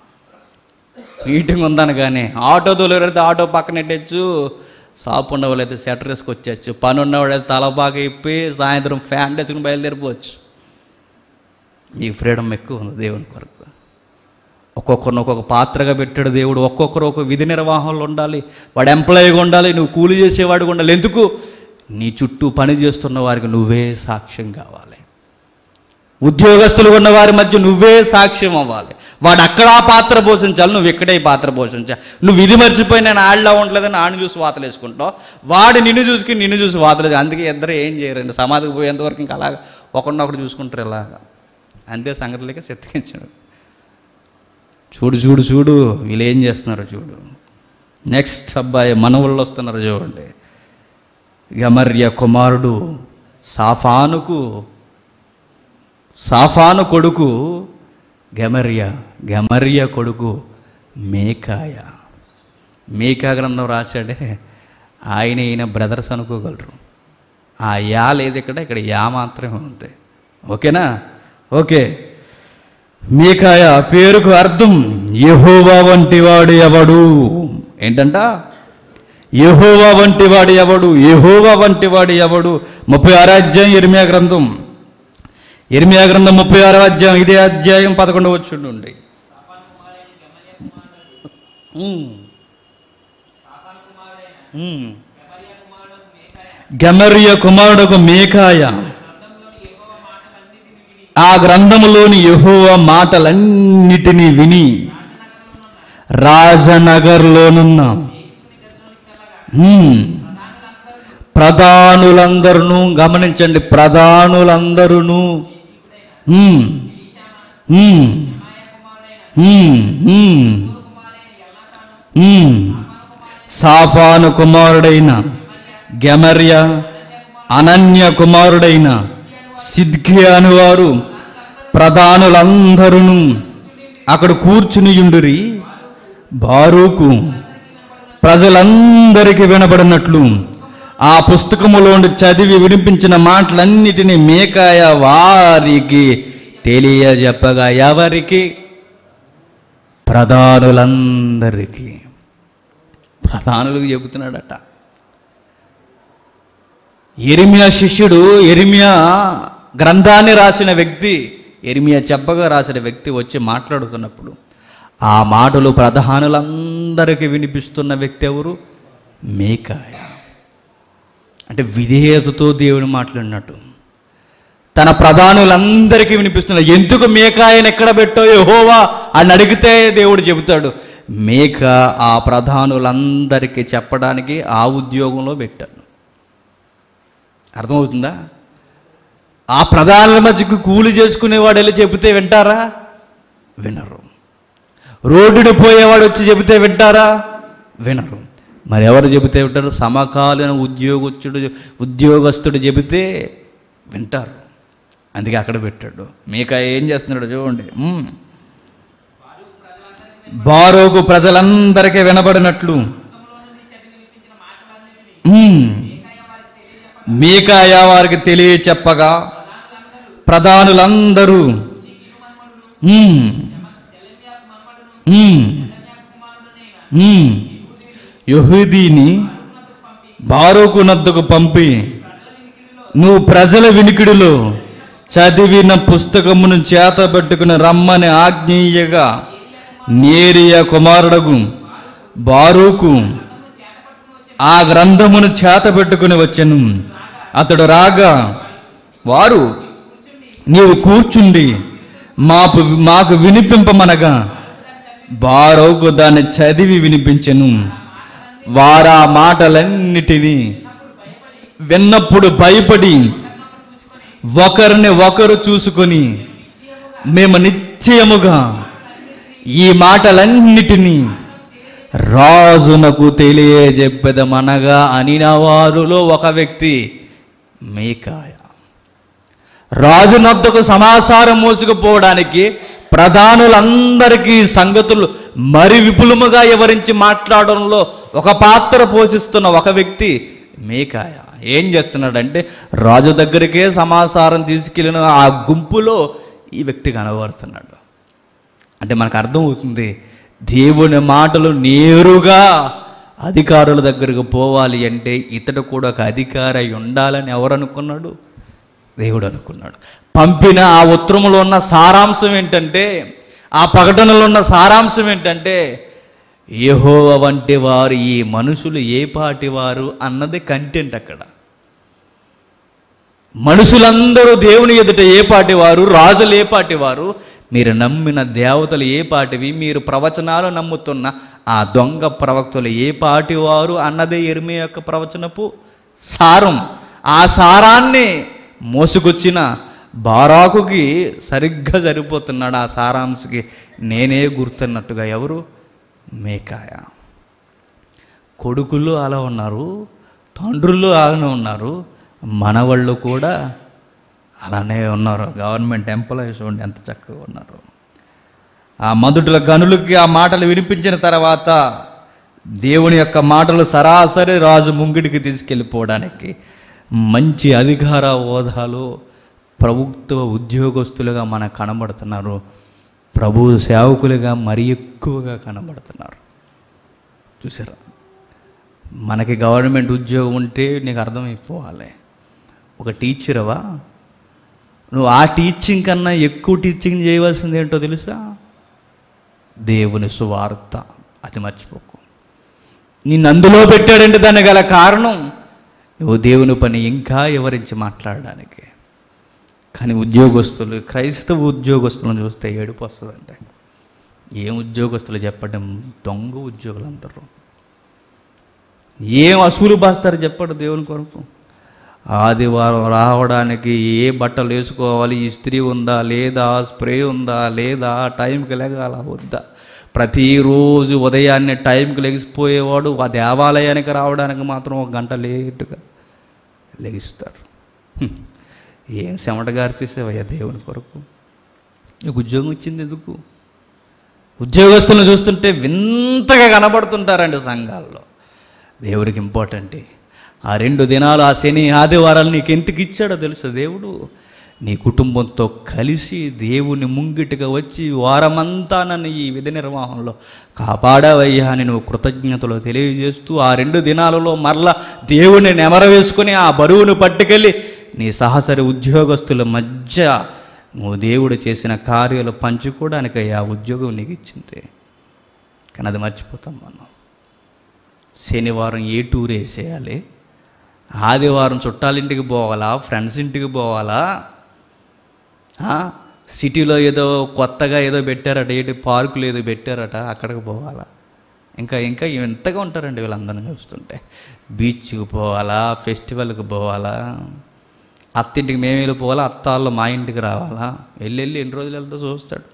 మీటింగ్ ఉందని కానీ ఆటో తోలేరైతే ఆటో పక్కన పెట్టచ్చు షాప్ ఉన్నవాళ్ళైతే సెటర్ వేసుకొచ్చేచ్చు పని ఉన్నవాడైతే తల బాగా ఇప్పి సాయంత్రం ఫ్యాన్ తెచ్చుకుని బయలుదేరిపోవచ్చు మీకు ఫ్రీడమ్ ఎక్కువ ఉంది దేవుని కొరకు ఒక్కొక్కరిని ఒక్కొక్క పాత్రగా పెట్టాడు దేవుడు ఒక్కొక్కరు ఒక విధి నిర్వాహంలో ఉండాలి వాడు ఎంప్లాయీగా ఉండాలి నువ్వు కూలి చేసేవాడిగా ఉండాలి ఎందుకు నీ చుట్టూ పని చేస్తున్న వారికి నువ్వే సాక్ష్యం కావాలి ఉద్యోగస్తులు ఉన్న వారి మధ్య నువ్వే సాక్ష్యం అవ్వాలి వాడు అక్కడ ఆ పాత్ర పోషించాలి నువ్వు ఇక్కడే ఈ పాత్ర పోషించాలి నువ్వు ఇది మర్చిపోయి నేను ఆడలా ఉండలేదని ఆడిని చూసి వాతలు వేసుకుంటావు వాడు నిన్ను చూసుకుని నిన్ను చూసి వాతలు అందుకే ఇద్దరు ఏం చేయరండి సమాధికి పోయేంతవరకు ఇంకా అలాగా ఒకరినొకరు చూసుకుంటారు ఇలాగా అంతే సంగతులకి సిద్ధగించాడు చూడు చూడు చూడు వీళ్ళు ఏం చేస్తున్నారు చూడు నెక్స్ట్ అబ్బాయి మనవుళ్ళు వస్తున్నారు చూడండి గమర్య కుమారుడు సాఫానుకు సాఫాను కొడుకు గమర్య గమర్య కొడుకు మేకాయ మేకా గ్రంథం రాశాడే ఆయన ఈయన బ్రదర్స్ అనుకోగలరు ఆ యా లేదు ఇక్కడ ఇక్కడ యా మాత్రమే ఉంది ఓకేనా ఓకే మీకాయ పేరుకు అర్థం యెహోవా వంటి వాడు ఎవడు ఏంటంట యెహోవా వంటి వాడు ఎవడు యెహోవా వంటి వాడు ఎవడు ముప్పై ఆరో అధ్యాయం ఇర్మియా గ్రంథం ఇర్మియా గ్రంథం ముప్పై ఆరో అధ్యాయం ఇదే అధ్యాయం పదకొండు వచ్చుండి గమర్య కుమారుడుకు మేకాయ ఆ గ్రంథములోని యెహోవా మాటలన్నిటినీ విని రాజనగర్లోనున్న హ్మ్, ప్రధానులందరూ గమనించండి ప్రధానులందరూ హ్మ్, హ్మ్, హ్మ్, హ్మ్, హ్మ్. సాఫాను కుమారుడైన గెమర్య అనన్య కుమారుడైన సిద్కియాను వారు ప్రధానులందరూ అక్కడ కూర్చునియుండురి బారూకు ప్రజలందరికీ వినబడినట్లు ఆ పుస్తకములోని చదివి వినిపించిన మాటలన్నిటినీ మేకాయ వారికి తెలియజెప్పగా ఎవరికి ప్రధానులందరికీ ప్రధానులకు చెబుతున్నాడట ఎరిమియా శిష్యుడు ఎరిమియా గ్రంథాన్ని రాసిన వ్యక్తి ఎరిమియా చెప్పగా రాసిన వ్యక్తి వచ్చి మాట్లాడుతున్నప్పుడు ఆ మాటలు ప్రధానులందరికీ వినిపిస్తున్న వ్యక్తి ఎవరు మేకాయ అంటే విధేయతతో దేవుడు మాట్లాడినట్టు తన ప్రధానులందరికీ వినిపిస్తున్న ఎందుకు మేకాయను ఎక్కడ పెట్టో యెహోవా అని అడిగితే దేవుడు చెబుతాడు మేక ఆ ప్రధానులందరికీ చెప్పడానికి ఆ ఉద్యోగంలో పెట్టాను అర్థమవుతుందా ఆ ప్రధానుల మధ్యకు కూలి చేసుకునేవాడు వెళ్ళి చెబితే వింటారా వినరు రోడ్డుని పోయేవాడు వచ్చి చెబితే వింటారా వినరు మరి ఎవరు చెబితే వింటారు సమకాలీన ఉద్యోగస్తుడు ఉద్యోగస్తుడు చెబితే వింటారు అందుకే అక్కడ పెట్టాడు మీకు ఏం చేస్తున్నాడు చూడండి మ్మ్. బారోకు ప్రజలందరికీ వినబడినట్లు మ్మ్. మీకాయ వారికి తెలియ చెప్పగా ప్రధానులందరూ మ్మ్. మ్మ్. మ్మ్. యెహూదీని బారోకు నద్దకు పంపి నువ్వు ప్రజల వినికిడిలో చదివిన పుస్తకమును చేతబట్టుకుని రమ్మని ఆజ్ఞేయగా నేరియ కుమారుడగు బారూకు ఆ గ్రంథమును చేతబెట్టుకుని వచ్చెను అతడు రాగా వారు నీవు కూర్చుండి మాకు మాకు వినిపింపమనగా బారోకు దాన్ని చదివి వినిపించెను వారా మాటలన్నిటినీ విన్నప్పుడు భయపడి ఒకరిని ఒకరు చూసుకొని మేము నిశ్చయముగా ఈ మాటలన్నిటినీ రాజునకు తెలియజెప్పెదమనగా అనిన వారిలో ఒక వ్యక్తి మేకాయ రాజునద్దకు సమాచారం మోసుకుపోవడానికి ప్రధానులందరికీ సంగతులు మరి విపులముగా వివరించి మాట్లాడడంలో ఒక పాత్ర పోషిస్తున్న ఒక వ్యక్తి మేకాయ ఏం చేస్తున్నాడంటే రాజు దగ్గరికే సమాచారం తీసుకెళ్ళిన ఆ గుంపులో ఈ వ్యక్తి కనబడుతున్నాడు అంటే మనకు అర్థమవుతుంది దేవుని మాటలు నేరుగా అధికారుల దగ్గరకు పోవాలి అంటే ఇతడు కూడా ఒక అధికారి అయి ఉండాలని ఎవరు అనుకున్నాడు దేవుడు అనుకున్నాడు పంపిన ఆ ఉత్తరములో ఉన్న సారాంశం ఏంటంటే ఆ ప్రకటనలో ఉన్న సారాంశం ఏంటంటే యెహోవ వంటి వారు ఈ మనుషులు ఏ పాటి వారు అన్నది కంటెంట్ అక్కడ మనుషులందరూ దేవుని ఎదుట ఏ పాటి వారు రాజులు ఏ పాటి వారు మీరు నమ్మిన దేవతలు ఏ పాటివి మీరు ప్రవచనాలు నమ్ముతున్న ఆ దొంగ ప్రవక్తలు ఏ పాటి వారు అన్నదే ఎరిమి యొక్క ప్రవచనపు సారం ఆ సారాన్ని మోసుకొచ్చిన బారాకుకి సరిగ్గా సరిపోతున్నాడు ఆ సారాంశకి నేనే గుర్తున్నట్టుగా ఎవరు మేకాయ కొడుకులు అలా ఉన్నారు తండ్రులు అలానే ఉన్నారు మనవాళ్ళు కూడా అలానే ఉన్నారు గవర్నమెంట్ ఎంప్లాయీస్ ఉండి ఎంత చక్కగా ఉన్నారు ఆ మధుటుల గనులకి ఆ మాటలు వినిపించిన తర్వాత దేవుని యొక్క మాటలు సరాసరి రాజు ముంగిడికి తీసుకెళ్ళిపోవడానికి మంచి అధికార హోదాలో ప్రభుత్వ ఉద్యోగస్తులుగా మనకు కనబడుతున్నారు ప్రభు సేవకులుగా మరీ ఎక్కువగా కనబడుతున్నారు చూసారా మనకి గవర్నమెంట్ ఉద్యోగం ఉంటే నీకు అర్థమైపోవాలి ఒక టీచరవా నువ్వు ఆ టీచింగ్ కన్నా ఎక్కువ టీచింగ్ చేయవలసింది ఏంటో తెలుసా దేవుని సువార్త అది మర్చిపోకు నిన్ను అందులో పెట్టాడంటే దానికి గల కారణం నువ్వు దేవుని పని ఇంకా వివరించి మాట్లాడడానికి కానీ ఉద్యోగస్తులు క్రైస్తవ ఉద్యోగస్తులను చూస్తే ఏడుపు వస్తుందంటే ఏం ఉద్యోగస్తులు చెప్పడం దొంగ ఉద్యోగులు అందరూ ఏం అసూలు బాస్తారు చెప్పడు దేవుని కొరకు ఆదివారం రావడానికి ఏ బట్టలు వేసుకోవాలి ఇస్త్రీ ఉందా లేదా స్ప్రే ఉందా లేదా టైంకి లెగాల వద్దా ప్రతిరోజు ఉదయాన్నే టైంకి లెగిసిపోయేవాడు ఆ దేవాలయానికి రావడానికి మాత్రం ఒక గంట లేటుగా లెగిస్తారు హ్మ్. ఏం చెమట గారు చేసేవయ్యా దేవుని కొరకు నీకు ఉద్యోగం వచ్చింది ఎందుకు ఉద్యోగస్తులను చూస్తుంటే వింతగా కనబడుతుంటారండి సంఘాల్లో దేవుడికి ఇంపార్టెంట్ ఆ రెండు దినాలు ఆ శని ఆదివారాలు నీకు ఎందుకు ఇచ్చాడో తెలుసు దేవుడు నీ కుటుంబంతో కలిసి దేవుని ముంగిటిగా వచ్చి వారమంతా నన్ను ఈ విధి నిర్వాహంలో కాపాడావయ్యా అని నువ్వు కృతజ్ఞతలు తెలియజేస్తూ ఆ రెండు దినాలలో మరలా దేవుని నెమర వేసుకొని ఆ బరువును పట్టుకెళ్ళి నీ సహసరి ఉద్యోగస్తుల మధ్య నువ్వు దేవుడు చేసిన కార్యాలు పంచుకోవడానికి ఆ ఉద్యోగం నీకు ఇచ్చింది కానీ అది మర్చిపోతాం మనం శనివారం ఏ టూర్ వేసేయాలి ఆదివారం చుట్టాలింటికి పోవాలా ఫ్రెండ్స్ ఇంటికి పోవాలా ఆ? సిటీలో ఏదో కొత్తగా ఏదో పెట్టారట ఏంటి పార్కులు ఏదో పెట్టారట అక్కడికి పోవాలా ఇంకా ఇంకా ఎంతగా ఉంటారండి వీళ్ళందరినీ చూస్తుంటే బీచ్కి పోవాలా ఫెస్టివల్కి పోవాలా అత్తింటికి మేము వెళ్ళిపోవాలా అత్త వాళ్ళు మా ఇంటికి రావాలా వెళ్ళి వెళ్ళి ఎన్ని రోజులు వెళ్తా చూస్తాడు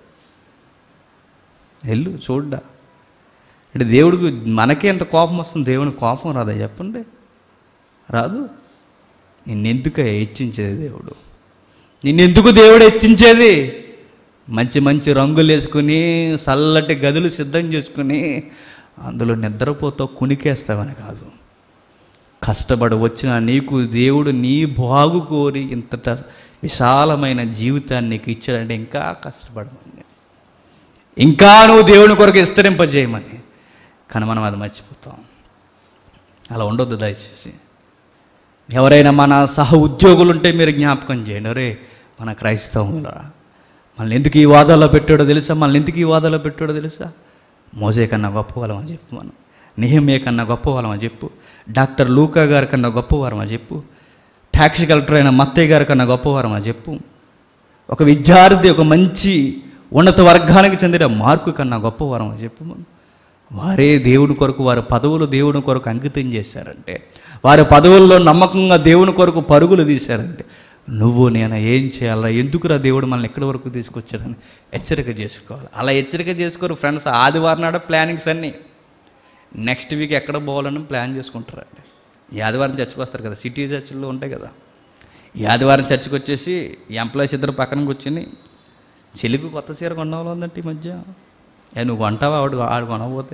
వెళ్ళు చూడ్డా అంటే దేవుడికి మనకే ఎంత కోపం వస్తుంది దేవుని కోపం రాదా చెప్పండి రాదు నిన్నెందుకు హెచ్చించేది దేవుడు నిన్నెందుకు దేవుడు హెచ్చించేది మంచి మంచి రంగులు వేసుకుని చల్లటి గదులు సిద్ధం చేసుకుని అందులో నిద్రపోతావు కునికేస్తావని కాదు కష్టపడి వచ్చిన నీకు దేవుడు నీ బాగు కోరి ఇంతట విశాలమైన జీవితాన్ని నీకు ఇచ్చాడంటే ఇంకా కష్టపడమని ఇంకా నువ్వు దేవుని కొరకు విస్తరింపజేయమని కానీ మనం అది మర్చిపోతాం అలా ఉండొద్దు దయచేసి ఎవరైనా మన సహ ఉద్యోగులు ఉంటే మీరు జ్ఞాపకం చేయండి అరే మన క్రైస్తవుల మనల్ని ఎందుకు ఈ వాదాల్లో పెట్టాడో తెలుసా మనల్ని ఎందుకు ఈ వాదాల్లో పెట్టాడో తెలుసా మోసే కన్నా గొప్ప వాళ్ళమని చెప్పు మనం నిహమే కన్నా గొప్ప వాళ్ళమని చెప్పు డాక్టర్ లూకా గారి కన్నా గొప్పవారమా చెప్పు ట్యాక్సీ కలెక్టర్ అయిన మత్తయ్య గారి కన్నా గొప్పవారమా చెప్పు ఒక విద్యార్థి ఒక మంచి ఉన్నత వర్గానికి చెందిన మార్కు కన్నా గొప్పవారమా చెప్పు మనం వారే దేవుని కొరకు వారి పదవులు దేవుని కొరకు అంకితం చేశారంటే వారి పదవుల్లో నమ్మకంగా దేవుని కొరకు పరుగులు తీశారంటే నువ్వు నేను ఏం చేయాలా ఎందుకురా దేవుడు మనల్ని ఎక్కడి వరకు తీసుకొచ్చాడని హెచ్చరిక చేసుకోవాలి అలా హెచ్చరిక చేసుకోరు ఫ్రెండ్స్ ఆదివారం నాడు ప్లానింగ్స్ అన్నీ నెక్స్ట్ వీక్ ఎక్కడ పోవాలని ప్లాన్ చేసుకుంటారండి ఈ ఆదివారం చర్చకు వస్తారు కదా సిటీ చర్చిల్లో ఉంటాయి కదా ఈ ఆదివారం చర్చకు వచ్చేసి ఎంప్లాయీస్ ఇద్దరు పక్కన కూర్చొని చెల్లికి కొత్త చీర కొన్నాళ్ళు ఉందంటే ఈ మధ్య ఏ నువ్వు కొంటావా ఆవిడ ఆడు కొనకపోతే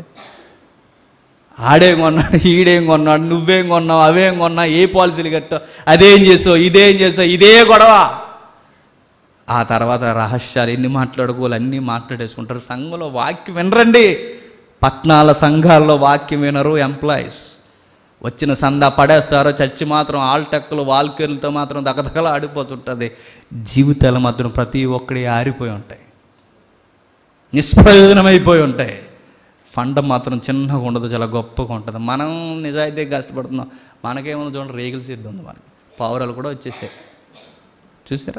ఆడేం కొన్నాడు ఈడేం కొన్నాడు నువ్వేం కొన్నావు అవేం కొన్నావు ఏ పాలసీలు కట్టావు అదేం చేసావు ఇదేం చేసావు ఇదే గొడవ ఆ తర్వాత రహస్యాలు ఎన్ని మాట్లాడుకోవాలి అన్నీ మాట్లాడేసుకుంటారు సంఘంలో వాక్యం వినరండి పట్నాల సంఘాల్లో వాక్యం వినరు ఎంప్లాయీస్ వచ్చిన సందా పడేస్తారు చర్చి మాత్రం ఆల్టెక్కులు వాల్కేర్లతో మాత్రం దగదగలా ఆడిపోతుంటుంది జీవితాలు మాత్రం ప్రతి ఒక్కడి ఆరిపోయి ఉంటాయి నిష్ప్రయోజనమైపోయి ఉంటాయి ఫండ్ మాత్రం చిన్నగా ఉండదు చాలా గొప్పగా ఉంటుంది మనం నిజాయితీగా కష్టపడుతున్నాం మనకేమో చూడండి రేగుల సీడ్ ఉంది మనకి పావురాలు కూడా వచ్చేసాయి చూసారా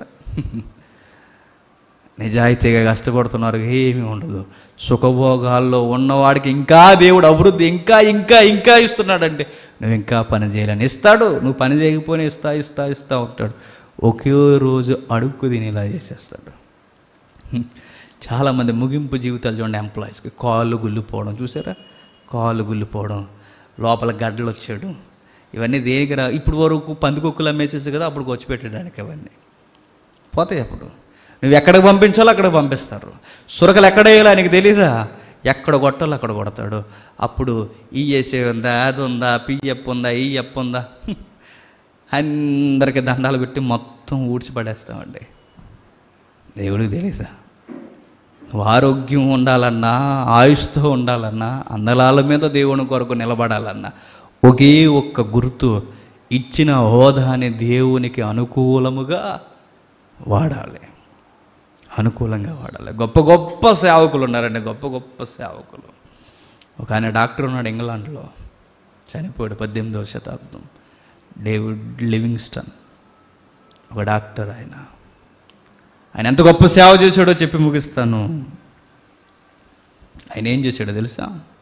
నిజాయితీగా కష్టపడుతున్నారు ఏమీ ఉండదు సుఖభోగాల్లో ఉన్నవాడికి ఇంకా దేవుడు అభివృద్ధి ఇంకా ఇంకా ఇంకా ఇస్తున్నాడంటే నువ్వు ఇంకా పని చేయాలని ఇస్తాడు నువ్వు పని చేయకపోయినా ఇస్తా ఇస్తా ఇస్తా ఉంటాడు ఒకే రోజు అడుక్కు తినేలా చేసేస్తాడు హ్మ్. చాలామంది ముగింపు జీవితాలు చూడండి ఎంప్లాయీస్కి కాళ్ళు గుల్లిపోవడం చూసారా కాళ్ళు గుల్లిపోవడం లోపల గడ్డలు వచ్చాడు ఇవన్నీ దేనికి రా ఇప్పుడు వరకు పందికొక్కులు అమ్మేసేసి కదా అప్పుడు వచ్చి పెట్టడానికి అవన్నీ పోతాయి అప్పుడు నువ్వు ఎక్కడికి పంపించాలో అక్కడ పంపిస్తారు సురకలు ఎక్కడ వేయాలో ఆయనకి తెలీదా ఎక్కడ కొట్టాలో అక్కడ కొడతాడు అప్పుడు ఈఎస్ఏ ఉందా అది ఉందా పిఎఫ్ ఉందా ఈఎఫ్ ఉందా హ్మ్. అందరికి దండాలు పెట్టి మొత్తం ఊడ్చిపడేస్తామండి దేవుడికి తెలీదా నువ్వు ఆరోగ్యం ఉండాలన్నా ఆయుష్తో ఉండాలన్నా అందలాల మీద దేవుని కొరకు నిలబడాలన్నా ఒకే ఒక్క గుర్తు ఇచ్చిన హోదాని దేవునికి అనుకూలముగా వాడాలి అనుకూలంగా వాడాలి గొప్ప గొప్ప సేవకులు ఉన్నారండి గొప్ప గొప్ప సేవకులు ఒక ఆయన డాక్టర్ ఉన్నాడు ఇంగ్లాండ్లో చనిపోయాడు పద్దెనిమిదవ శతాబ్దం డేవిడ్ లివింగ్స్టన్ ఒక డాక్టర్ ఆయన ఆయన ఎంత గొప్ప సేవ చేశాడో చెప్పి ముగిస్తాను ఆయన ఏం చేశాడో తెలుసా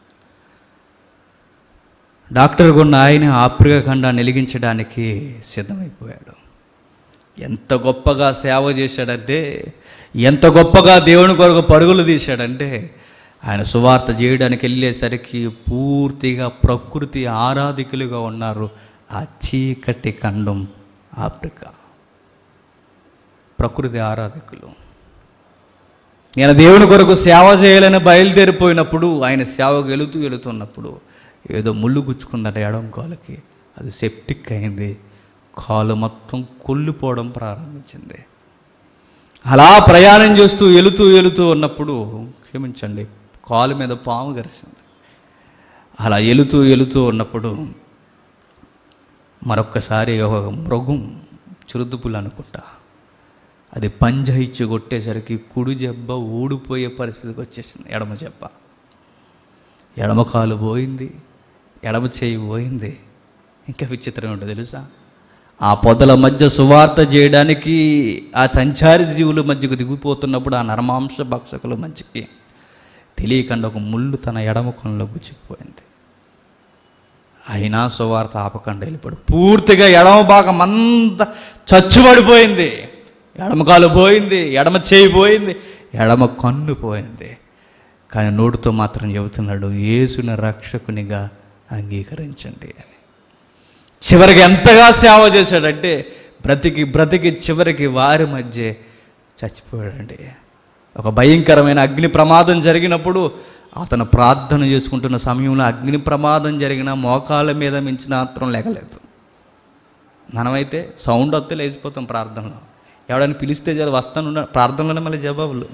డాక్టర్ కొన్న ఆయన ఆఫ్రికా ఖండాన్ని వెలిగించడానికి సిద్ధమైపోయాడు ఎంత గొప్పగా సేవ చేశాడంటే ఎంత గొప్పగా దేవుని కొరకు పరుగులు తీశాడంటే ఆయన సువార్త చేయడానికి వెళ్ళేసరికి పూర్తిగా ప్రకృతి ఆరాధికులుగా ఉన్నారు ఆ చీకటి ఖండం ఆఫ్రికా ప్రకృతి ఆరాధకులు నేను దేవుని కొరకు సేవ చేయాలని బయలుదేరిపోయినప్పుడు ఆయన సేవకు వెళుతూ వెళుతున్నప్పుడు ఏదో ముళ్ళు గుచ్చుకుందట ఎడం కాలుకి అది సెప్టిక్ అయింది కాలు మొత్తం కొల్లిపోవడం ప్రారంభించింది అలా ప్రయాణం చేస్తూ వెళుతూ వెళుతూ ఉన్నప్పుడు క్షమించండి కాలు మీద పాము గరిచింది అలా వెళుతూ వెళుతూ ఉన్నప్పుడు మరొక్కసారి ఒక మృగం చురుదుపులు అనుకుంటా అది పంజ ఇచ్చి కొట్టేసరికి కుడి జబ్బ ఊడిపోయే పరిస్థితికి వచ్చేసింది ఎడమ జబ్బ ఎడమ కాలు పోయింది ఎడమ చేయి పోయింది ఇంకా విచిత్రం ఉంటుంది తెలుసా ఆ పొదల మధ్య సువార్త చేయడానికి ఆ సంచారి జీవుల మధ్యకు దిగిపోతున్నప్పుడు ఆ నరమాంస భక్షకుల మధ్యకి తెలియకుండా ఒక ముళ్ళు తన ఎడమ కొనలో గుచ్చిపోయింది అయినా సువార్త ఆపకుండా వెళ్ళిపోడు పూర్తిగా ఎడమ భాగం అంతా చచ్చుబడిపోయింది ఎడమ కాలు పోయింది ఎడమ చేయి పోయింది ఎడమ కన్ను పోయింది కానీ నోటితో మాత్రం చెబుతున్నాడు యేసుని రక్షకునిగా అంగీకరించండి అని చివరికి ఎంతగా సేవ చేశాడంటే బ్రతికి బ్రతికి చివరికి వారి మధ్య చచ్చిపోయాడండి ఒక భయంకరమైన అగ్ని ప్రమాదం జరిగినప్పుడు అతను ప్రార్థన చేసుకుంటున్న సమయంలో అగ్ని ప్రమాదం జరిగిన మోకాల మీద మించిన మాత్రం లేకలేదు మనమైతే సౌండ్ వస్తే లేచిపోతాం ప్రార్థనలో ఎవడైనా పిలిస్తే చాలు వస్తాను ఉన్న- ప్రార్థనలోనే మళ్ళీ జవాబులు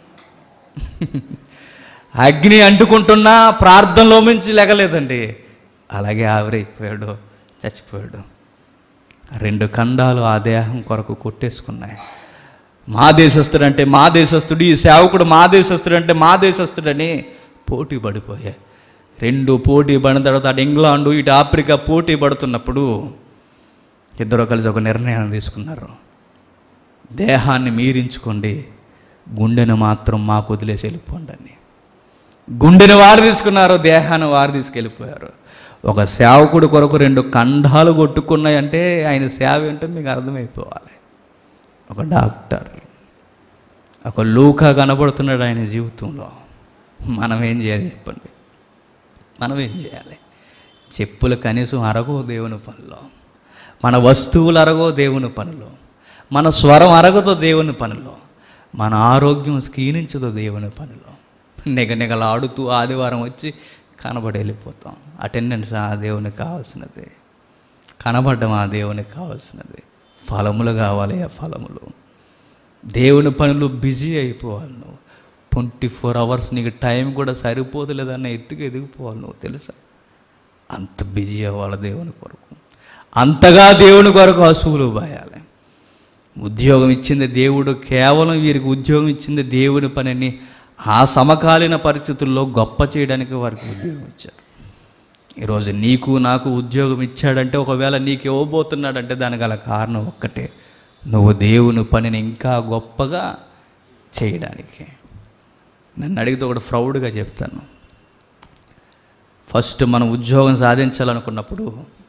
అగ్ని అంటుకుంటున్నా ప్రార్థనలో మించి లెగలేదండి అలాగే ఆవిరైపోయాడు చచ్చిపోయాడు రెండు ఖండాలు ఆ దేహం కొరకు కొట్టేసుకున్నాయి మా దేశస్థుడు అంటే మా దేశస్థుడు ఈ సేవకుడు మా దేశస్థుడు అంటే మా దేశస్థుడని పోటీ పడిపోయాయి రెండు పోటీ పడిన తర్వాత అటు ఇంగ్లాండు ఇటు ఆఫ్రికా పోటీ పడుతున్నప్పుడు ఇద్దరు కలిసి ఒక నిర్ణయం తీసుకున్నారు దేహాన్ని మీరించుకోండి గుండెను మాత్రం మాకు వదిలేసి వెళ్ళిపోండి అని గుండెని వారు తీసుకున్నారు దేహాన్ని వారు తీసుకెళ్ళిపోయారు ఒక సేవకుడు కొరకు రెండు ఖండాలు కొట్టుకున్నాయంటే ఆయన సేవ ఏంటో మీకు అర్థమైపోవాలి ఒక డాక్టర్ ఒక లూకా కనబడుతున్నాడు ఆయన జీవితంలో మనం ఏం చేయాలి చెప్పండి మనం ఏం చేయాలి చెప్పులు కనీసం అరగో దేవుని పనిలో మన వస్తువులు అరగో దేవుని పనిలో మన స్వరం అరగదో దేవుని పనిలో మన ఆరోగ్యం క్షీణించదో దేవుని పనిలో నిగనిగలాడుతూ ఆదివారం వచ్చి కనబడి వెళ్ళిపోతాం అటెండెన్స్ ఆ దేవునికి కావాల్సినది కనబడ్డం ఆ దేవునికి కావాల్సినది ఫలములు కావాలి ఆ ఫలములు దేవుని పనులు బిజీ అయిపోవాలి నువ్వు ట్వంటీ ఫోర్ అవర్స్ నీకు టైం కూడా సరిపోతలేదన్న ఎత్తుకు ఎదిగిపోవాలి నువ్వు తెలుసా అంత బిజీ అవ్వాలి దేవుని కొరకు అంతగా దేవుని కొరకు అసువులు బాయాలి ఉద్యోగం ఇచ్చింది దేవుడు కేవలం వీరికి ఉద్యోగం ఇచ్చింది దేవుని పనిని ఆ సమకాలీన పరిస్థితుల్లో గొప్ప చేయడానికి వారికి ఉద్యోగం ఇచ్చారు ఈరోజు నీకు నాకు ఉద్యోగం ఇచ్చాడంటే ఒకవేళ నీకు ఇవ్వబోతున్నాడంటే దానికి గల కారణం ఒక్కటే నువ్వు దేవుని పనిని ఇంకా గొప్పగా చేయడానికి నన్ను అడిగితే ఒకటి ప్రౌడ్గా చెప్తాను ఫస్ట్ మనం ఉద్యోగం సాధించాలనుకున్నప్పుడు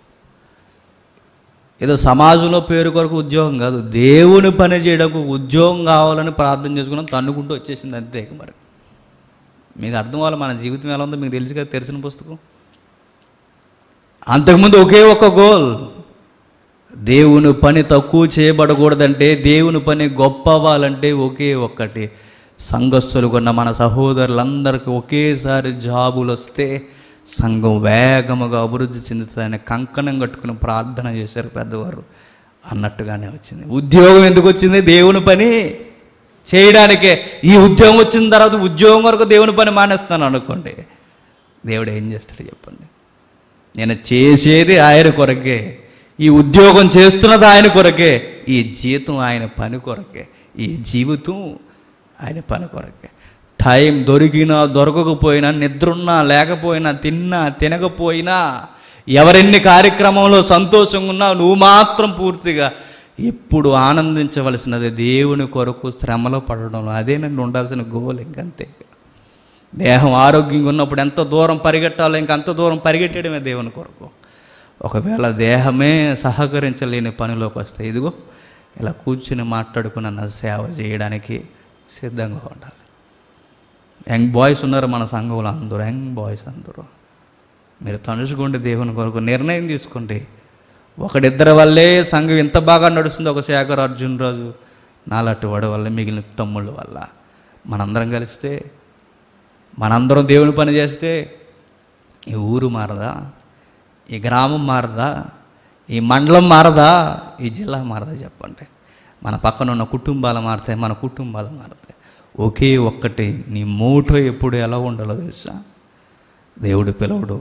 ఏదో సమాజంలో పేరు కొరకు ఉద్యోగం కాదు దేవుని పని చేయడానికి ఉద్యోగం కావాలని ప్రార్థన చేసుకున్నాం తన్నుకుంటూ వచ్చేసింది అంతే ఇక మరి మీకు అర్థం అవ్వాలి మన జీవితం ఎలా ఉందో మీకు తెలుసు కదా తెలిసిన పుస్తకం అంతకుముందు ఒకే ఒక గోల్ దేవుని పని తక్కువ చేయబడకూడదంటే దేవుని పని గొప్ప అవ్వాలంటే ఒకే ఒక్కటి సంఘస్థులు కొన్న మన సహోదరులందరికీ ఒకేసారి జాబులు వస్తే సంఘం వేగముగా అభివృద్ధి చెందుతుందని కంకణం కట్టుకుని ప్రార్థన చేశారు పెద్దవారు అన్నట్టుగానే వచ్చింది ఉద్యోగం ఎందుకు వచ్చింది దేవుని పని చేయడానికే ఈ ఉద్యోగం వచ్చిన తర్వాత ఉద్యోగం వరకు దేవుని పని మానేస్తాను అనుకోండి దేవుడు ఏం చేస్తాడు చెప్పండి నేను చేసేది ఆయన కొరకే ఈ ఉద్యోగం చేస్తున్నది ఆయన కొరకే ఈ జీతం ఆయన పని కొరకే ఈ జీవితం ఆయన పని కొరకే టైం దొరికినా దొరకకపోయినా నిద్రున్నా లేకపోయినా తిన్నా తినకపోయినా ఎవరెన్ని కార్యక్రమంలో సంతోషంగా ఉన్నా నువ్వు మాత్రం పూర్తిగా ఎప్పుడు ఆనందించవలసినది దేవుని కొరకు శ్రమలో పడడంలో అదేనండి ఉండాల్సిన గోల్ ఇంకంతే దేహం ఆరోగ్యంగా ఉన్నప్పుడు ఎంత దూరం పరిగెట్టాలో ఇంకంత దూరం పరిగెట్టడమే దేవుని కొరకు ఒకవేళ దేహమే సహకరించలేని పనిలోకి వస్తే ఇదిగో ఇలా కూర్చుని మాట్లాడుకున్న సేవ చేయడానికి సిద్ధంగా ఉండాలి యంగ్ బాయ్స్ ఉన్నారు మన సంఘంలో అందరూ యంగ్ బాయ్స్ అందరూ మీరు తనుచుకోండి దేవుని కొరకు నిర్ణయం తీసుకోండి ఒకడిద్దరి వల్లే సంఘం ఎంత బాగా నడుస్తుందో ఒక శేఖర్ అర్జున్ రాజు నాలాంటి వాడి వల్ల మిగిలిన తమ్ముళ్ళ వల్ల మనందరం కలిస్తే మనందరం దేవుని పని చేస్తే ఈ ఊరు మారదా ఈ గ్రామం మారదా ఈ మండలం మారదా ఈ జిల్లా మారదా చెప్పండి మన పక్కన ఉన్న కుటుంబాలు మారుతాయి మన కుటుంబాలు మారుతాయి ఒకే ఒక్కటి నీ మూటో ఎప్పుడు ఎలా ఉండాలో తెలుసా దేవుడు పిలవడు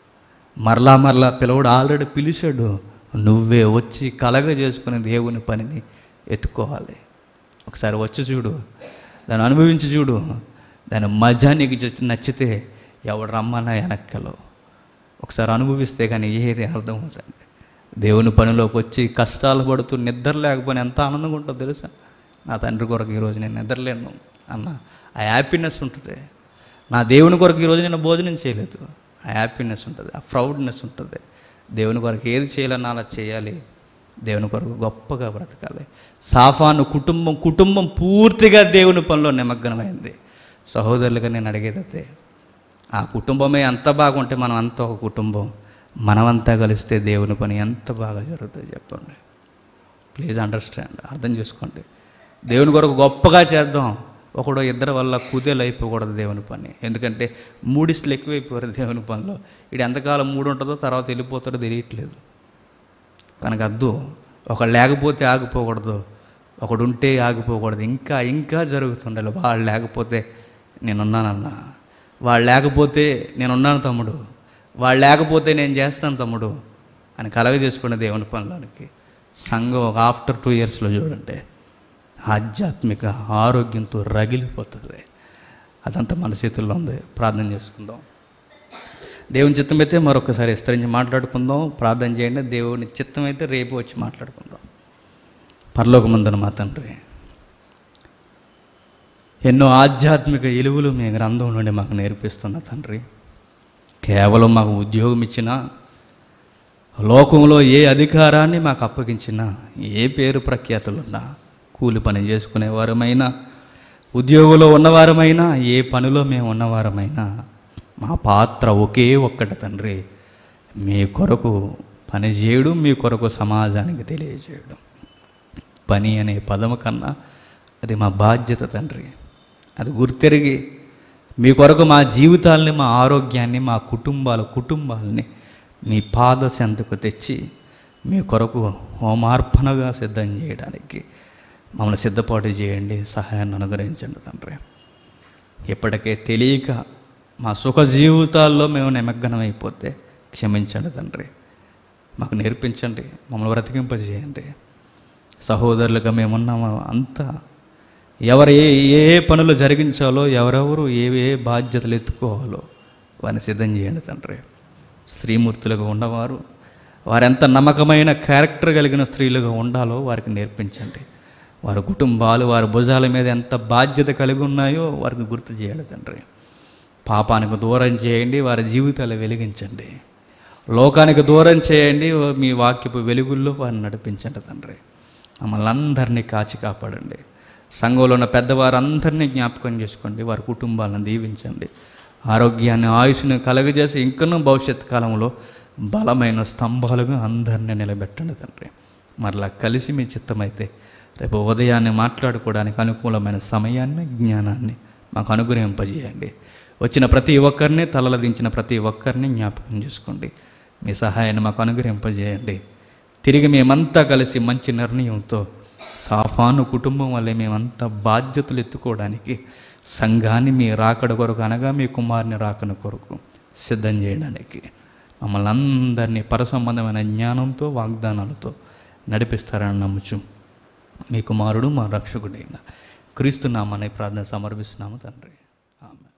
మరలా మరలా పిలవడు ఆల్రెడీ పిలిచాడు నువ్వే వచ్చి కలగ చేసుకుని దేవుని పనిని ఎత్తుకోవాలి ఒకసారి వచ్చి చూడు దాన్ని అనుభవించి చూడు దాని మజా నీకు చ- నచ్చితే ఎవడు రమ్మన్నా వెనక్కలో ఒకసారి అనుభవిస్తే కానీ ఏది అర్థం అవుతుంది దేవుని పనిలోకి వచ్చి కష్టాలు పడుతూ నిద్ర లేకపోయినా ఎంత ఆనందంగా ఉంటుందో తెలుసా నా తండ్రి కొరకు ఈరోజు నేను నిద్రలేను అన్న ఆ హ్యాపీనెస్ ఉంటుంది నా దేవుని కొరకు ఈరోజు నేను భోజనం చేయలేదు ఆ హ్యాపీనెస్ ఉంటుంది ఆ ప్రౌడ్నెస్ ఉంటుంది దేవుని కొరకు ఏది చేయాలన్నా అలా చేయాలి దేవుని కొరకు గొప్పగా బ్రతకాలి సాఫాను కుటుంబం కుటుంబం పూర్తిగా దేవుని పనిలో నిమగ్నమైంది సహోదరులుగా నేను అడిగేది అదే ఆ కుటుంబమే ఎంత బాగుంటే మనం అంతా ఒక కుటుంబం మనమంతా కలిస్తే దేవుని పని ఎంత బాగా జరుగుతుంది చెప్పండి ప్లీజ్ అండర్స్టాండ్ అర్థం చేసుకోండి దేవుని కొరకు గొప్పగా చేద్దాం ఒకడు ఇద్దరు వల్ల కుదేలు అయిపోకూడదు దేవుని పని ఎందుకంటే మూడిస్టులు ఎక్కువైపోయారు దేవుని పనిలో ఇది ఎంతకాలం మూడు ఉంటుందో తర్వాత వెళ్ళిపోతాడో తెలియట్లేదు కనుక అద్దు ఒకడు లేకపోతే ఆగిపోకూడదు ఒకడు ఉంటే ఆగిపోకూడదు ఇంకా ఇంకా జరుగుతుండాలి వాళ్ళు లేకపోతే నేనున్నానన్నా వాళ్ళు లేకపోతే నేనున్నాను తమ్ముడు వాళ్ళు లేకపోతే నేను చేస్తాను తమ్ముడు అని కలగ చేసుకునే దేవుని పనిలోనికి సంఘం ఒక ఆఫ్టర్ టూ ఇయర్స్లో చూడండి ఆధ్యాత్మిక ఆరోగ్యంతో రగిలిపోతుంది అదంతా మన చేతుల్లో ఉంది ప్రార్థన చేసుకుందాం దేవుని చిత్తం అయితే మరొకసారి విస్తరించి మాట్లాడుకుందాం ప్రార్థన చేయండి దేవుని చిత్తం అయితే రేపు వచ్చి మాట్లాడుకుందాం పరలోకమందున మా తండ్రి ఎన్నో ఆధ్యాత్మిక ఎలుగులు మీ గ్రంథం నుండి మాకు నేర్పిస్తున్న తండ్రి కేవలం మాకు ఉద్యోగం ఇచ్చినా లోకంలో ఏ అధికారాన్ని మాకు అప్పగించినా ఏ పేరు ప్రఖ్యాతులున్నా కూలి పని చేసుకునేవారమైనా ఉద్యోగంలో ఉన్నవారమైనా ఏ పనిలో మేము ఉన్నవారమైనా మా పాత్ర ఒకే ఒక్కటి తండ్రి మీ కొరకు పని చేయడం మీ కొరకు సమాజానికి తెలియజేయడం పని అనే పదము కన్నా అది మా బాధ్యత తండ్రి అది గుర్తెరిగి మీ కొరకు మా జీవితాల్ని మా ఆరోగ్యాన్ని మా కుటుంబాల కుటుంబాలని మీ పాద చెంతకు తెచ్చి మీ కొరకు హోమార్పణగా సిద్ధం చేయడానికి మమ్మల్ని సిద్ధపాటు చేయండి సహాయాన్ని అనుగ్రహించండి తండ్రి ఇప్పటికే తెలియక మా సుఖ జీవితాల్లో మేము నిమగ్నమైపోతే క్షమించండి తండ్రి మాకు నేర్పించండి మమ్మల్ని బ్రతికింపజేయండి సహోదరులుగా మేమున్నామో అంతా ఎవరు ఏ ఏ పనులు జరిగించాలో ఎవరెవరు ఏ ఏ బాధ్యతలు ఎత్తుకోవాలో వారిని సిద్ధం చేయండి తండ్రి స్త్రీమూర్తులుగా ఉన్నవారు వారెంత నమ్మకమైన క్యారెక్టర్ కలిగిన స్త్రీలుగా ఉండాలో వారికి నేర్పించండి వారి కుటుంబాలు వారి భుజాల మీద ఎంత బాధ్యత కలిగి ఉన్నాయో వారికి గుర్తు చేయండి తండ్రి పాపానికి దూరం చేయండి వారి జీవితాలు వెలిగించండి లోకానికి దూరం చేయండి మీ వాక్యపు వెలుగుల్లో వారిని నడిపించండి తండ్రి మమ్మల్ని అందరినీ కాచి కాపాడండి సంఘంలో ఉన్న పెద్దవారందరినీ జ్ఞాపకం చేసుకోండి వారి కుటుంబాలను దీవించండి ఆరోగ్యాన్ని ఆయుష్ని కలగజేసి ఇంకనూ భవిష్యత్ కాలంలో బలమైన స్తంభాలుగా అందరినీ నిలబెట్టండి తండ్రి మరలా కలిసి మీ చిత్తమైతే రేపు ఉదయాన్నే మాట్లాడుకోవడానికి అనుకూలమైన సమయాన్ని జ్ఞానాన్ని మాకు అనుగ్రహింపజేయండి వచ్చిన ప్రతి ఒక్కరిని తలల దించిన ప్రతి ఒక్కరిని జ్ఞాపకం చేసుకోండి మీ సహాయాన్ని మాకు అనుగ్రహింపజేయండి తిరిగి మేమంతా కలిసి మంచి నిర్ణయంతో సాఫాను కుటుంబం వల్లే మేమంతా బాధ్యతలు ఎత్తుకోవడానికి సంఘాన్ని మీ రాకడ కొరకు అనగా మీ కుమారుని రాకడ కొరకు సిద్ధం చేయడానికి మమ్మల్ని అందరినీ పరసంబంధమైన జ్ఞానంతో వాగ్దానాలతో నడిపిస్తారని నమ్ముచు మీ కుమారుడు మా రక్షకుడైన క్రీస్తు నామని ప్రార్థన సమర్పిస్తున్నాము తండ్రి ఆమె